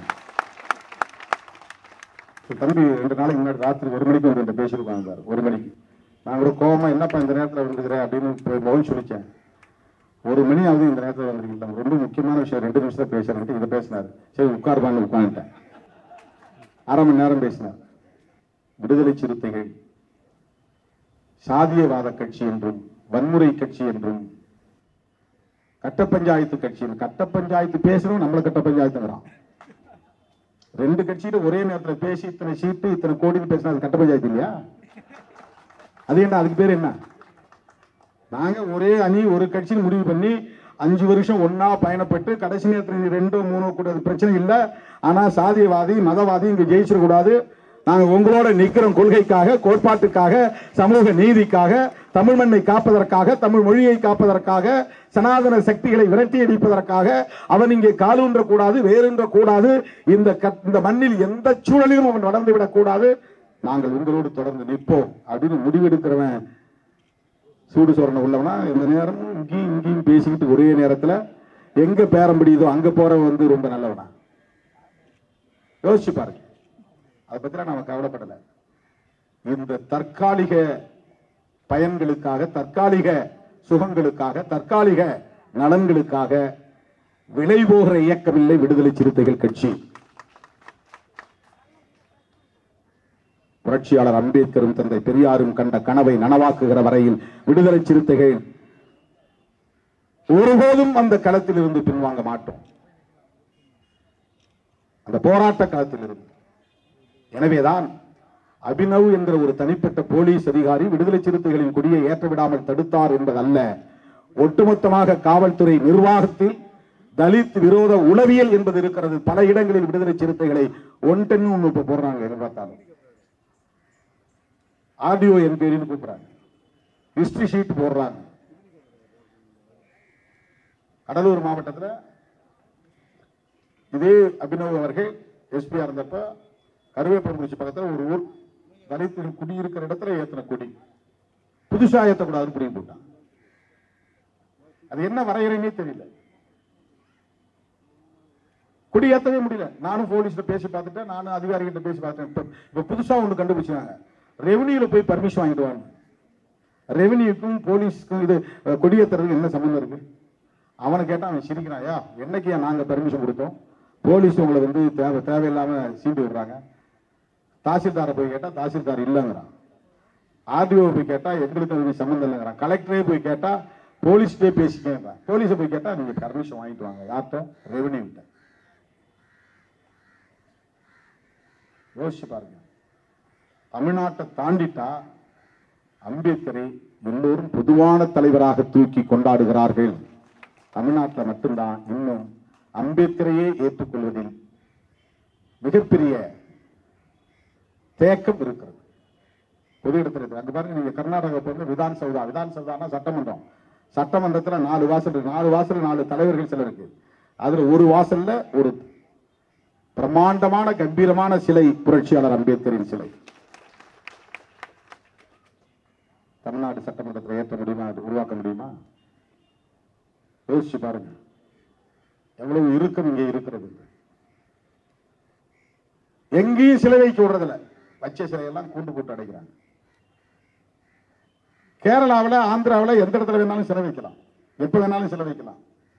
S1: இப்ப தம்பி ரெண்டு நாளைக்கு முன்னாடி ராத்திரி ஒரு மணிக்கு வந்து பேசியிருப்பாங்க சார் ஒரு மணிக்கு நான் கூட கோவமா என்னப்பா இந்த நேரத்தில் வந்துக்கிறேன் அப்படின்னு போய் மொழி சொல்லிச்சேன் ஒரு மணி ஆகுது இந்த நேரத்தில் வந்திருக்கீங்க ரொம்ப முக்கியமான விஷயம் ரெண்டு நிமிஷம் பேசுறேன்ட்டு இதை பேசினார் சரி உட்காருப்பான்னு உட்காந்துட்டேன் அரை மணி நேரம் பேசினார் விடுதலை சிறுத்தைகள் சாதியவாத கட்சி என்றும் வன்முறை கட்சி என்றும் கட்ட பஞ்சாயத்து கட்சி கட்ட பஞ்சாயத்து பேசுறோம் நம்மள கட்ட பஞ்சாயத்துங்கிறான் ரெண்டு கட்சியில ஒரே நேரத்துல பேசி இத்தனை சீட்டு இத்தனை கோடின்னு பேசினா அது கட்ட பஞ்சாயத்து இல்லையா அது என்ன அதுக்கு பேர் என்ன நாங்க ஒரே அணி ஒரு கட்சின்னு முடிவு பண்ணி அஞ்சு வருஷம் ஒண்ணா பயணப்பட்டு கடைசி நேரத்தில் இது ரெண்டு மூணு கூட அது பிரச்சனை இல்லை ஆனா சாதியவாதி மதவாதி இங்க ஜெயிச்சிடக்கூடாது நாங்க உங்களோட நிக்கிறோம் கொள்கைக்காக கோட்பாட்டுக்காக சமூக நீதிக்காக தமிழ் மண்ணை காப்பதற்காக தமிழ் மொழியை காப்பதற்காக சனாதன சக்திகளை விரட்டி அடிப்பதற்காக அவன் இங்கே காலூன்ற கூடாது வேறுன்ற கூடாது இந்த கட்- இந்த மண்ணில் எந்த சூழலிலும் அவன் வளர்ந்து விடக்கூடாது நாங்கள் உங்களோடு தொடர்ந்து நிற்போம் அப்படின்னு முடிவெடுக்கிறவன் சூடு சொரண உள்ளவனா இந்த நேரமும் இங்கேயும் இங்கேயும் பேசிக்கிட்டு ஒரே நேரத்துல எங்க பேரம் பிடிக்குதோ அங்க போறவன் வந்து ரொம்ப நல்லவனா யோசிச்சு பாருங்க அதை பத்திலாம் நாம கவலைப்படல இந்த தற்காலிக பயன்களுக்காக தற்காலிக சுகங்களுக்காக தற்காலிக நலன்களுக்காக விலை போகிற இயக்கமில்லை விடுதலை சிறுத்தைகள் கட்சி புரட்சியாளர் அம்பேத்கரும் தந்தை பெரியாரும் கண்ட கனவை நனவாக்குகிற வரையில் விடுதலை சிறுத்தைகள் ஒருபோதும் அந்த களத்தில் இருந்து பின்வாங்க மாட்டோம் அந்த போராட்ட களத்தில் இருந்து எனவேதான் அபினவ் என்கிற ஒரு தனிப்பட்ட போலீஸ் அதிகாரி விடுதலை சிறுத்தைகளின் கொடியை ஏற்ற விடாமல் தடுத்தார் என்பதல்ல ஒட்டுமொத்தமாக காவல்துறை நிர்வாகத்தில் தலித் விரோத உளவியல் என்பது இருக்கிறது பல இடங்களில் விடுதலை சிறுத்தைகளை ஒன் டென் ஒன்று இப்ப போடுறாங்க எங்க பார்த்தாலும் ஆடியோ என்கொயரின்னு கூப்பிடுறாங்க ஹிஸ்டரி ஷீட் போடுறாங்க கடலூர் மாவட்டத்துல இதே அபினவ் அவர்கள் எஸ்பியா இருந்தப்ப கருவேப்பங்குறிச்சி பக்கத்துல ஒரு ஊர் தலித்துகள் குடியிருக்கிற இடத்துல ஏத்தின கொடி புதுசா ஏத்தக்கூடாதுன்னு புரிய போட்டான் அது என்ன வரையறைன்னே தெரியல கொடி ஏத்தவே முடியல நானும் போலீஸ்ல பேசி பார்த்துட்டேன் நானும் அதிகாரிகிட்ட பேசி பார்த்தேன் இப்ப இப்ப புதுசா ஒண்ணு கண்டுபிடிச்சாங்க ரெவன்யூல போய் பர்மிஷன் வாங்கிட்டு வாங்க ரெவன்யூக்கும் போலீஸ்க்கும் இது அஹ், கொடியேத்துறதுக்கு என்ன சம்மந்தம் இருக்கு அவனை கேட்டா அவன் சிரிக்கிறான் ஐயா என்னைக்கு நாங்க பெர்மிஷன் கொடுத்தோம் போலீஸ் உங்களை வந்து தேவை தேவையில்லாம சீட்டு விடுறாங்க தாசில்தாரை போய் கேட்டா தாசில்தார் இல்லைங்கிறான் ஆர்டிஓ போய் கேட்டா எங்களுக்கு அதுக்கு சம்மந்தம் இல்லைங்கிறான் கலெக்டரே போய் கேட்டா போலீஸ்டே பேசிக்கேங்கிறான் போலீஸை போய் கேட்டா நீங்க பர்மிஷன் வாங்கிட்டு வாங்க யார்கிட்ட ரெவன்யூ கிட்ட யோசிச்சு பாருங்க தமிழ்நாட்டை தாண்டிட்டா அம்பேத்கரை எல்லோரும் பொதுவான தலைவராக தூக்கி கொண்டாடுகிறார்கள் தமிழ்நாட்டில் மட்டும்தான் இன்னும் அம்பேத்கரையே ஏற்றுக்கொள்வதில் மிகப்பெரிய தேக்கம் இருக்கிறது பொது இடத்துல இருக்கு அங்க பாருங்க நீங்க கர்நாடகா போங்க விதான் சௌதா விதான் சௌதானா சட்டமன்றம் சட்டமன்றத்துல நாலு வாசல் இருக்கு நாலு வாசல் நாலு தலைவர்கள் சிலர் இருக்கு அதுல ஒரு வாசல்ல ஒரு பிரம்மாண்டமான கம்பீரமான சிலை புரட்சியாளர் அம்பேத்கரின் சிலை தமிழ்நாடு சட்டமன்றத்தில் ஏற்ற முடியுமா அது உருவாக்க முடியுமா யோசிச்சு பாருங்க எவ்வளவு இறுக்கம் இங்கே இருக்கிறது எங்கேயும் சிலை வைக்க விடுறதில்ல வச்ச சிலையெல்லாம் கூண்டு போட்டு அடைக்கிறாங்க கேரளாவில் ஆந்திராவில் எந்த இடத்துல வேணாலும் சிலை வைக்கலாம் எப்ப வேணாலும் சிலை வைக்கலாம்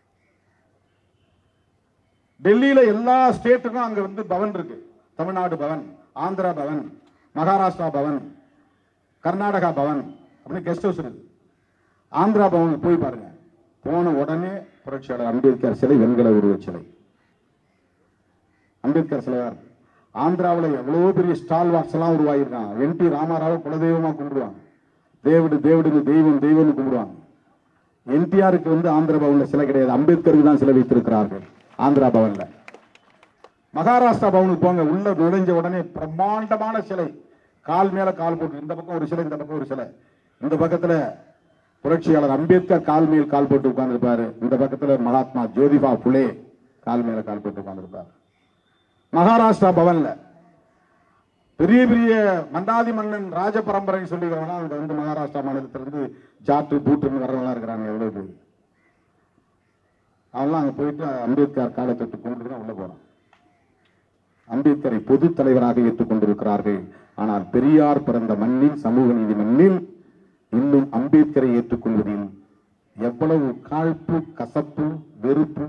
S1: டெல்லியில எல்லா ஸ்டேட்டுக்கும் அங்க வந்து பவன் இருக்கு தமிழ்நாடு பவன் ஆந்திரா பவன் மகாராஷ்டிரா பவன் கர்நாடகா பவன் அப்படின்னு கெஸ்ட் ஹவுஸ் இருக்கு ஆந்திரா பவனுக்கு போய் பாருங்க போன உடனே புரட்சியாளர் அம்பேத்கர் சிலை வெண்கல உருவச் சிலை அம்பேத்கர் சிலையார் ஆந்திராவில் எவ்வளவு பெரிய ஸ்டால் வாக்ஸ் எல்லாம் உருவாகியிருக்காங்க என் டி ராமாராவை குலதெய்வமா கும்பிடுவாங்க தேவடு தேவடுன்னு தெய்வம் தெய்வம்னு கும்பிடுவாங்க என்டிஆருக்கு வந்து ஆந்திரா பவன்ல சிலை கிடையாது அம்பேத்கருக்கு தான் சிலை வைத்திருக்கிறார்கள் ஆந்திரா பவன்ல மகாராஷ்டிரா பவனுக்கு போங்க உள்ள நுழைஞ்ச உடனே பிரம்மாண்டமான சிலை கால் மேல கால் போட்டு இந்த பக்கம் ஒரு சிலை இந்த பக்கம் ஒரு சிலை இந்த பக்கத்துல புரட்சியாளர் அம்பேத்கர் கால் மேல் கால் போட்டு உட்கார்ந்திருப்பாரு இந்த பக்கத்துல மகாத்மா ஜோதிபா புலே கால் மேல கால் போட்டு உட்கார்ந்திருப்பாரு மகாராஷ்டிரா பவன்ல பெரிய பெரிய மண்டாதி மன்னன் ராஜ பரம்பரை சொல்லிக்கிறவங்க அங்க வந்து மகாராஷ்டிரா மாநிலத்திலிருந்து ஜாட்டு பூட்டுன்னு வர்றவங்களாம் இருக்கிறாங்க எவ்வளவு பேர் அவங்களாம் அங்க போயிட்டு அம்பேத்கர் காலை தொட்டு கொண்டு தான் உள்ள போறான் அம்பேத்கரை பொது தலைவராக ஏற்றுக்கொண்டிருக்கிறார்கள் ஆனால் பெரியார் பிறந்த மண்ணில் சமூக நீதி மண்ணில் இன்னும் அம்பேத்கரை ஏற்றுக்கொள்வதில் எவ்வளவு காழ்ப்பு கசப்பு வெறுப்பு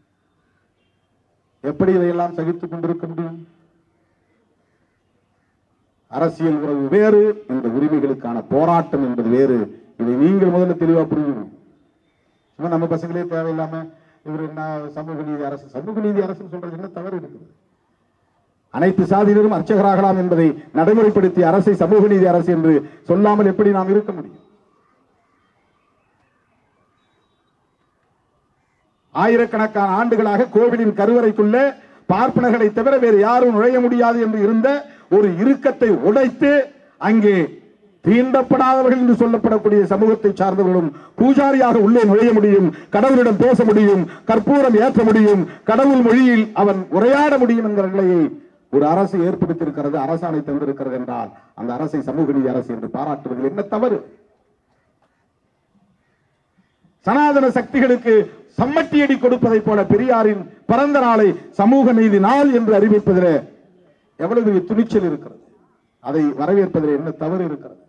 S1: எப்படி இதையெல்லாம் சகித்துக் கொண்டிருக்க முடியும் அரசியல் உறவு வேறு இந்த உரிமைகளுக்கான போராட்டம் என்பது வேறு இதை நீங்கள் முதல்ல தெளிவா புரிஞ்சுக்கணும் சும்மா நம்ம பசங்களே தேவையில்லாம இவர் என்ன சமூக நீதி அரசு சமூக நீதி அரசு சொல்றது என்ன தவறு இருக்குது அனைத்து சாதியினரும் அர்ச்சகராகலாம் என்பதை நடைமுறைப்படுத்திய அரசை சமூக நீதி அரசு என்று சொல்லாமல் எப்படி நாம் இருக்க முடியும் ஆயிரக்கணக்கான ஆண்டுகளாக கோவிலின் கருவறைக்குள்ளே பார்ப்பனர்களை தவிர வேறு யாரும் நுழைய முடியாது என்று இருந்த ஒரு இறுக்கத்தை உடைத்து அங்கே தீண்டப்படாதவர்கள் என்று சொல்லப்படக்கூடிய சமூகத்தை சார்ந்தவர்களும் பூஜாரியாக உள்ளே நுழைய முடியும் கடவுளிடம் பேச முடியும் கற்பூரம் ஏற்ற முடியும் கடவுள் மொழியில் அவன் உரையாட முடியும் என்கிற நிலையை ஒரு அரசு ஏற்படுத்தியிருக்கிறது அரசாணை தந்திருக்கிறது என்றால் அந்த அரசை சமூக நீதி அரசு என்று பாராட்டுவதில் என்ன தவறு சனாதன சக்திகளுக்கு சம்மட்டியடி கொடுப்பதை போல பெரியாரின் பிறந்த நாளை சமூக நீதி நாள் என்று அறிவிப்பதில் எவ்வளவு பெரிய துணிச்சல் இருக்கிறது அதை வரவேற்பதில் என்ன தவறு இருக்கிறது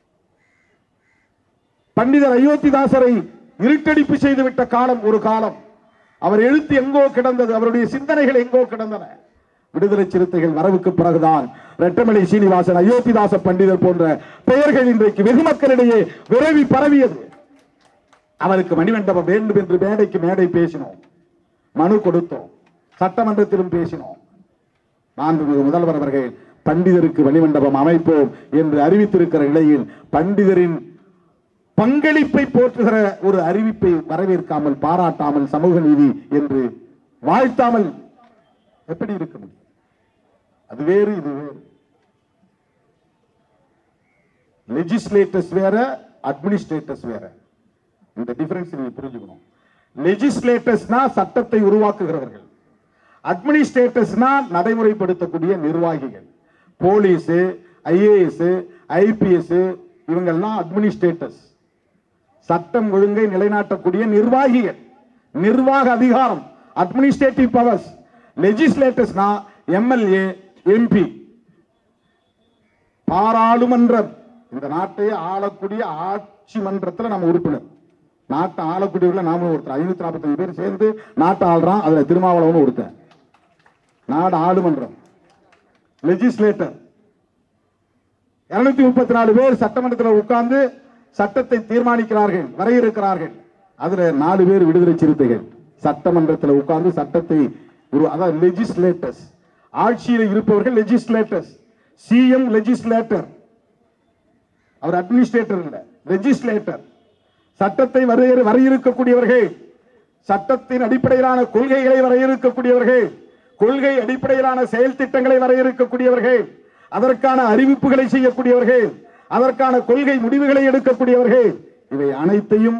S1: பண்டிதர் அயோத்திதாசரை இருட்டடிப்பு செய்துவிட்ட காலம் ஒரு காலம் அவர் எழுத்து எங்கோ கிடந்தது அவருடைய சிந்தனைகள் எங்கோ கிடந்தன விடுதலை சிறுத்தைகள் வரவுக்கு பிறகுதான் ரெட்டமலை சீனிவாசன் அயோத்திதாச பண்டிதர் போன்ற பெயர்கள் இன்றைக்கு வெகு மக்களிடையே விரைவி பரவியது அவருக்கு மணிமண்டபம் வேண்டும் என்று மேடைக்கு மேடை பேசினோம் மனு கொடுத்தோம் சட்டமன்றத்திலும் பேசினோம் மாண்புமிகு முதல்வர் அவர்கள் பண்டிதருக்கு மணிமண்டபம் அமைப்போம் என்று அறிவித்திருக்கிற நிலையில் பண்டிதரின் பங்களிப்பை போற்றுகிற ஒரு அறிவிப்பை வரவேற்காமல் பாராட்டாமல் சமூக நீதி என்று வாழ்த்தாமல் எப்படி இருக்க முடியும் அது வேறு இது வேறு லெஜிஸ்லேட்டர்ஸ் வேற அட்மினிஸ்ட்ரேட்டர்ஸ் வேற இந்த டிஃபரன்ஸ் நீங்க புரிஞ்சுக்கணும் லெஜிஸ்லேட்டர்ஸ்னா சட்டத்தை உருவாக்குகிறவர்கள் அட்மினிஸ்ட்ரேட்டர்ஸ்னா நடைமுறைப்படுத்தக்கூடிய நிர்வாகிகள் போலீஸ் ஐஏஎஸ் ஐபிஎஸ் இவங்கெல்லாம் அட்மினிஸ்ட்ரேட்டர்ஸ் சட்டம் ஒழுங்கை நிலைநாட்டக்கூடிய நிர்வாகிகள் நிர்வாக அதிகாரம் அட்மினிஸ்ட்ரேட்டிவ் பவர்ஸ் லெஜிஸ்லேட்டர்ஸ்னா எம்எல்ஏ எம்பி பாராளுமன்றம் இந்த நாட்டை ஆளக்கூடிய ஆட்சி மன்றத்துல நம்ம உறுப்பினர் நாட்டை ஆளக்கூடியவர்கள் நாமளும் ஒருத்தர் ஐநூத்தி நாற்பத்தஞ்சு பேர் சேர்ந்து நாட்டை ஆள்றான் அதுல திருமாவளவன் ஒருத்தன் நாடு ஆளுமன்றம் லெஜிஸ்லேட்டர் இருநூத்தி முப்பத்தி நாலு பேர் சட்டமன்றத்தில் உட்கார்ந்து சட்டத்தை தீர்மானிக்கிறார்கள் வரையறுக்கிறார்கள் அதுல நாலு பேர் விடுதலை சிறுத்தைகள் சட்டமன்றத்தில் உட்கார்ந்து சட்டத்தை உரு- அதாவது லெஜிஸ்லேட்டர்ஸ் ஆட்சியில் இருப்பவர்கள் லெஜிஸ்லேட்டர்ஸ் சிஎம் லெஜிஸ்லேட்டர் அவர் அட்மினிஸ்ட்ரேட்டர் இல்ல லெஜிஸ்லேட்டர் சட்டத்தை வரையறு வரையறுக்கக்கூடியவர்கள் சட்டத்தின் அடிப்படையிலான கொள்கைகளை வரையறுக்கக்கூடியவர்கள் கொள்கை அடிப்படையிலான செயல் திட்டங்களை வரையறுக்கக்கூடியவர்கள் அதற்கான அறிவிப்புகளை செய்யக்கூடியவர்கள் அதற்கான கொள்கை முடிவுகளை எடுக்கக்கூடியவர்கள் இவை அனைத்தையும்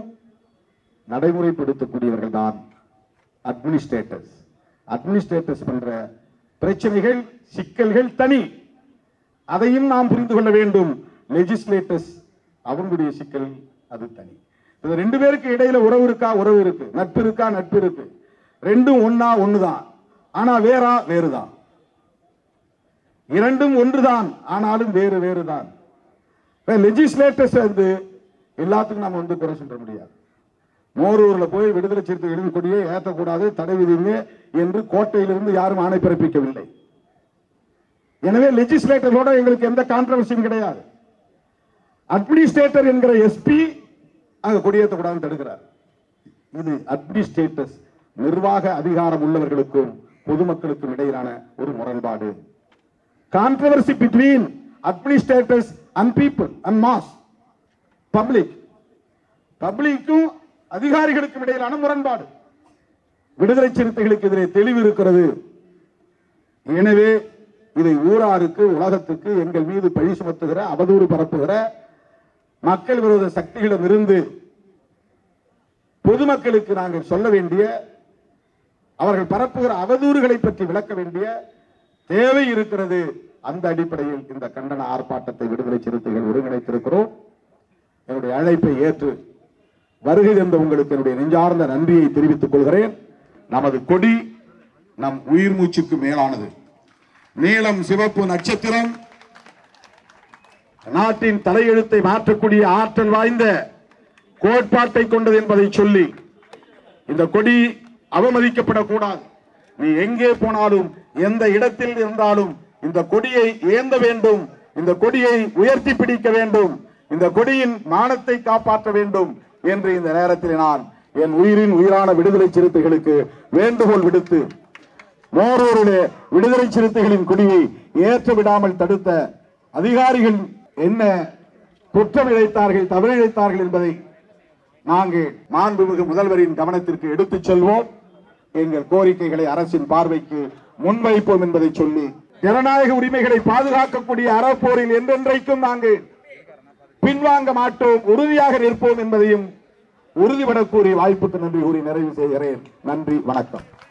S1: நடைமுறைப்படுத்தக்கூடியவர்கள் தான் அட்மினிஸ்ட்ரேட்டர்ஸ் அட்மினிஸ்ட்ரேட்டர்ஸ் பண்ற பிரச்சனைகள் சிக்கல்கள் தனி அதையும் நாம் புரிந்து கொள்ள வேண்டும் லெஜிஸ்லேட்டர்ஸ் அவங்களுடைய சிக்கல் அது தனி இது ரெண்டு பேருக்கு இடையில உறவு இருக்கா உறவு இருக்கு நட்பு இருக்கா நட்பு இருக்கு ரெண்டும் ஒண்ணா ஒண்ணுதான் ஆனா வேறா வேறுதான் இரண்டும் ஒன்றுதான் ஆனாலும் வேறு வேறுதான் லெஜிஸ்லேட்டர்ஸ் வந்து எல்லாத்துக்கும் நம்ம வந்து குறை சொல்ல முடியாது மோரூர்ல போய் விடுதலை சிறுத்தை எழுதி கொடியே ஏற்றக்கூடாது தடை விதிங்க என்று கோட்டையிலிருந்து யாரும் ஆணை பிறப்பிக்கவில்லை எனவே லெஜிஸ்லேட்டரோட எங்களுக்கு எந்த கான்ட்ரவர்சியும் கிடையாது அட்மினிஸ்ட்ரேட்டர் என்கிற எஸ்பி அங்க கொடியேற்றக்கூடாதுன்னு தடுக்கிறார் இது அட்மினிஸ்ட்ரேட்டர்ஸ் நிர்வாக அதிகாரம் உள்ளவர்களுக்கும் பொதுமக்களுக்கும் இடையிலான ஒரு முரண்பாடு controversy between administrators and people and mass public பப்ளிக்கும் அதிகாரிகளுக்கும் இடையிலான முரண்பாடு விடுதலை சிறுத்தைகளுக்கு எதிரே தெளிவு இருக்கிறது எனவே இதை ஊராருக்கு உலகத்துக்கு எங்கள் மீது பழி சுமத்துகிற அவதூறு பரப்புகிற மக்கள் விரோத சக்திகளிடம் இருந்து பொதுமக்களுக்கு நாங்கள் சொல்ல வேண்டிய அவர்கள் பரப்புகிற அவதூறுகளை பற்றி விளக்க வேண்டிய தேவை இருக்கிறது அந்த அடிப்படையில் இந்த கண்டன ஆர்ப்பாட்டத்தை விடுதலை சிறுத்தைகள் ஒருங்கிணைத்திருக்கிறோம் என்னுடைய அழைப்பை ஏற்று வருகை தந்த உங்களுக்கு என்னுடைய நெஞ்சார்ந்த நன்றியை தெரிவித்துக் கொள்கிறேன் நமது கொடி நம் உயிர் மூச்சுக்கு மேலானது நீலம் சிவப்பு நட்சத்திரம் நாட்டின் தலையெழுத்தை மாற்றக்கூடிய ஆற்றல் வாய்ந்த கோட்பாட்டை கொண்டது என்பதை சொல்லி இந்த கொடி அவமதிக்கப்படக்கூடாது நீ எங்கே போனாலும் எந்த இடத்தில் இருந்தாலும் இந்த கொடியை ஏந்த வேண்டும் இந்த கொடியை உயர்த்தி பிடிக்க வேண்டும் இந்த கொடியின் மானத்தை காப்பாற்ற வேண்டும் என்று இந்த நேரத்தில் நான் என் உயிரின் உயிரான விடுதலை சிறுத்தைகளுக்கு வேண்டுகோள் விடுத்து மோரூரிலே விடுதலை சிறுத்தைகளின் கொடியை ஏற்ற விடாமல் தடுத்த அதிகாரிகள் என்ன குற்றம் இழைத்தார்கள் தவறு இழைத்தார்கள் என்பதை நாங்கள் மாண்புமிகு முதல்வரின் கவனத்திற்கு எடுத்துச் செல்வோம் எங்கள் கோரிக்கைகளை அரசின் பார்வைக்கு முன்வைப்போம் என்பதை சொல்லி ஜனநாயக உரிமைகளை பாதுகாக்கக்கூடிய அறப்போரில் என்றென்றைக்கும் நாங்கள் பின்வாங்க மாட்டோம் உறுதியாக நிற்போம் என்பதையும் உறுதிபட கூறி வாய்ப்புக்கு நன்றி கூறி நிறைவு செய்கிறேன் நன்றி வணக்கம்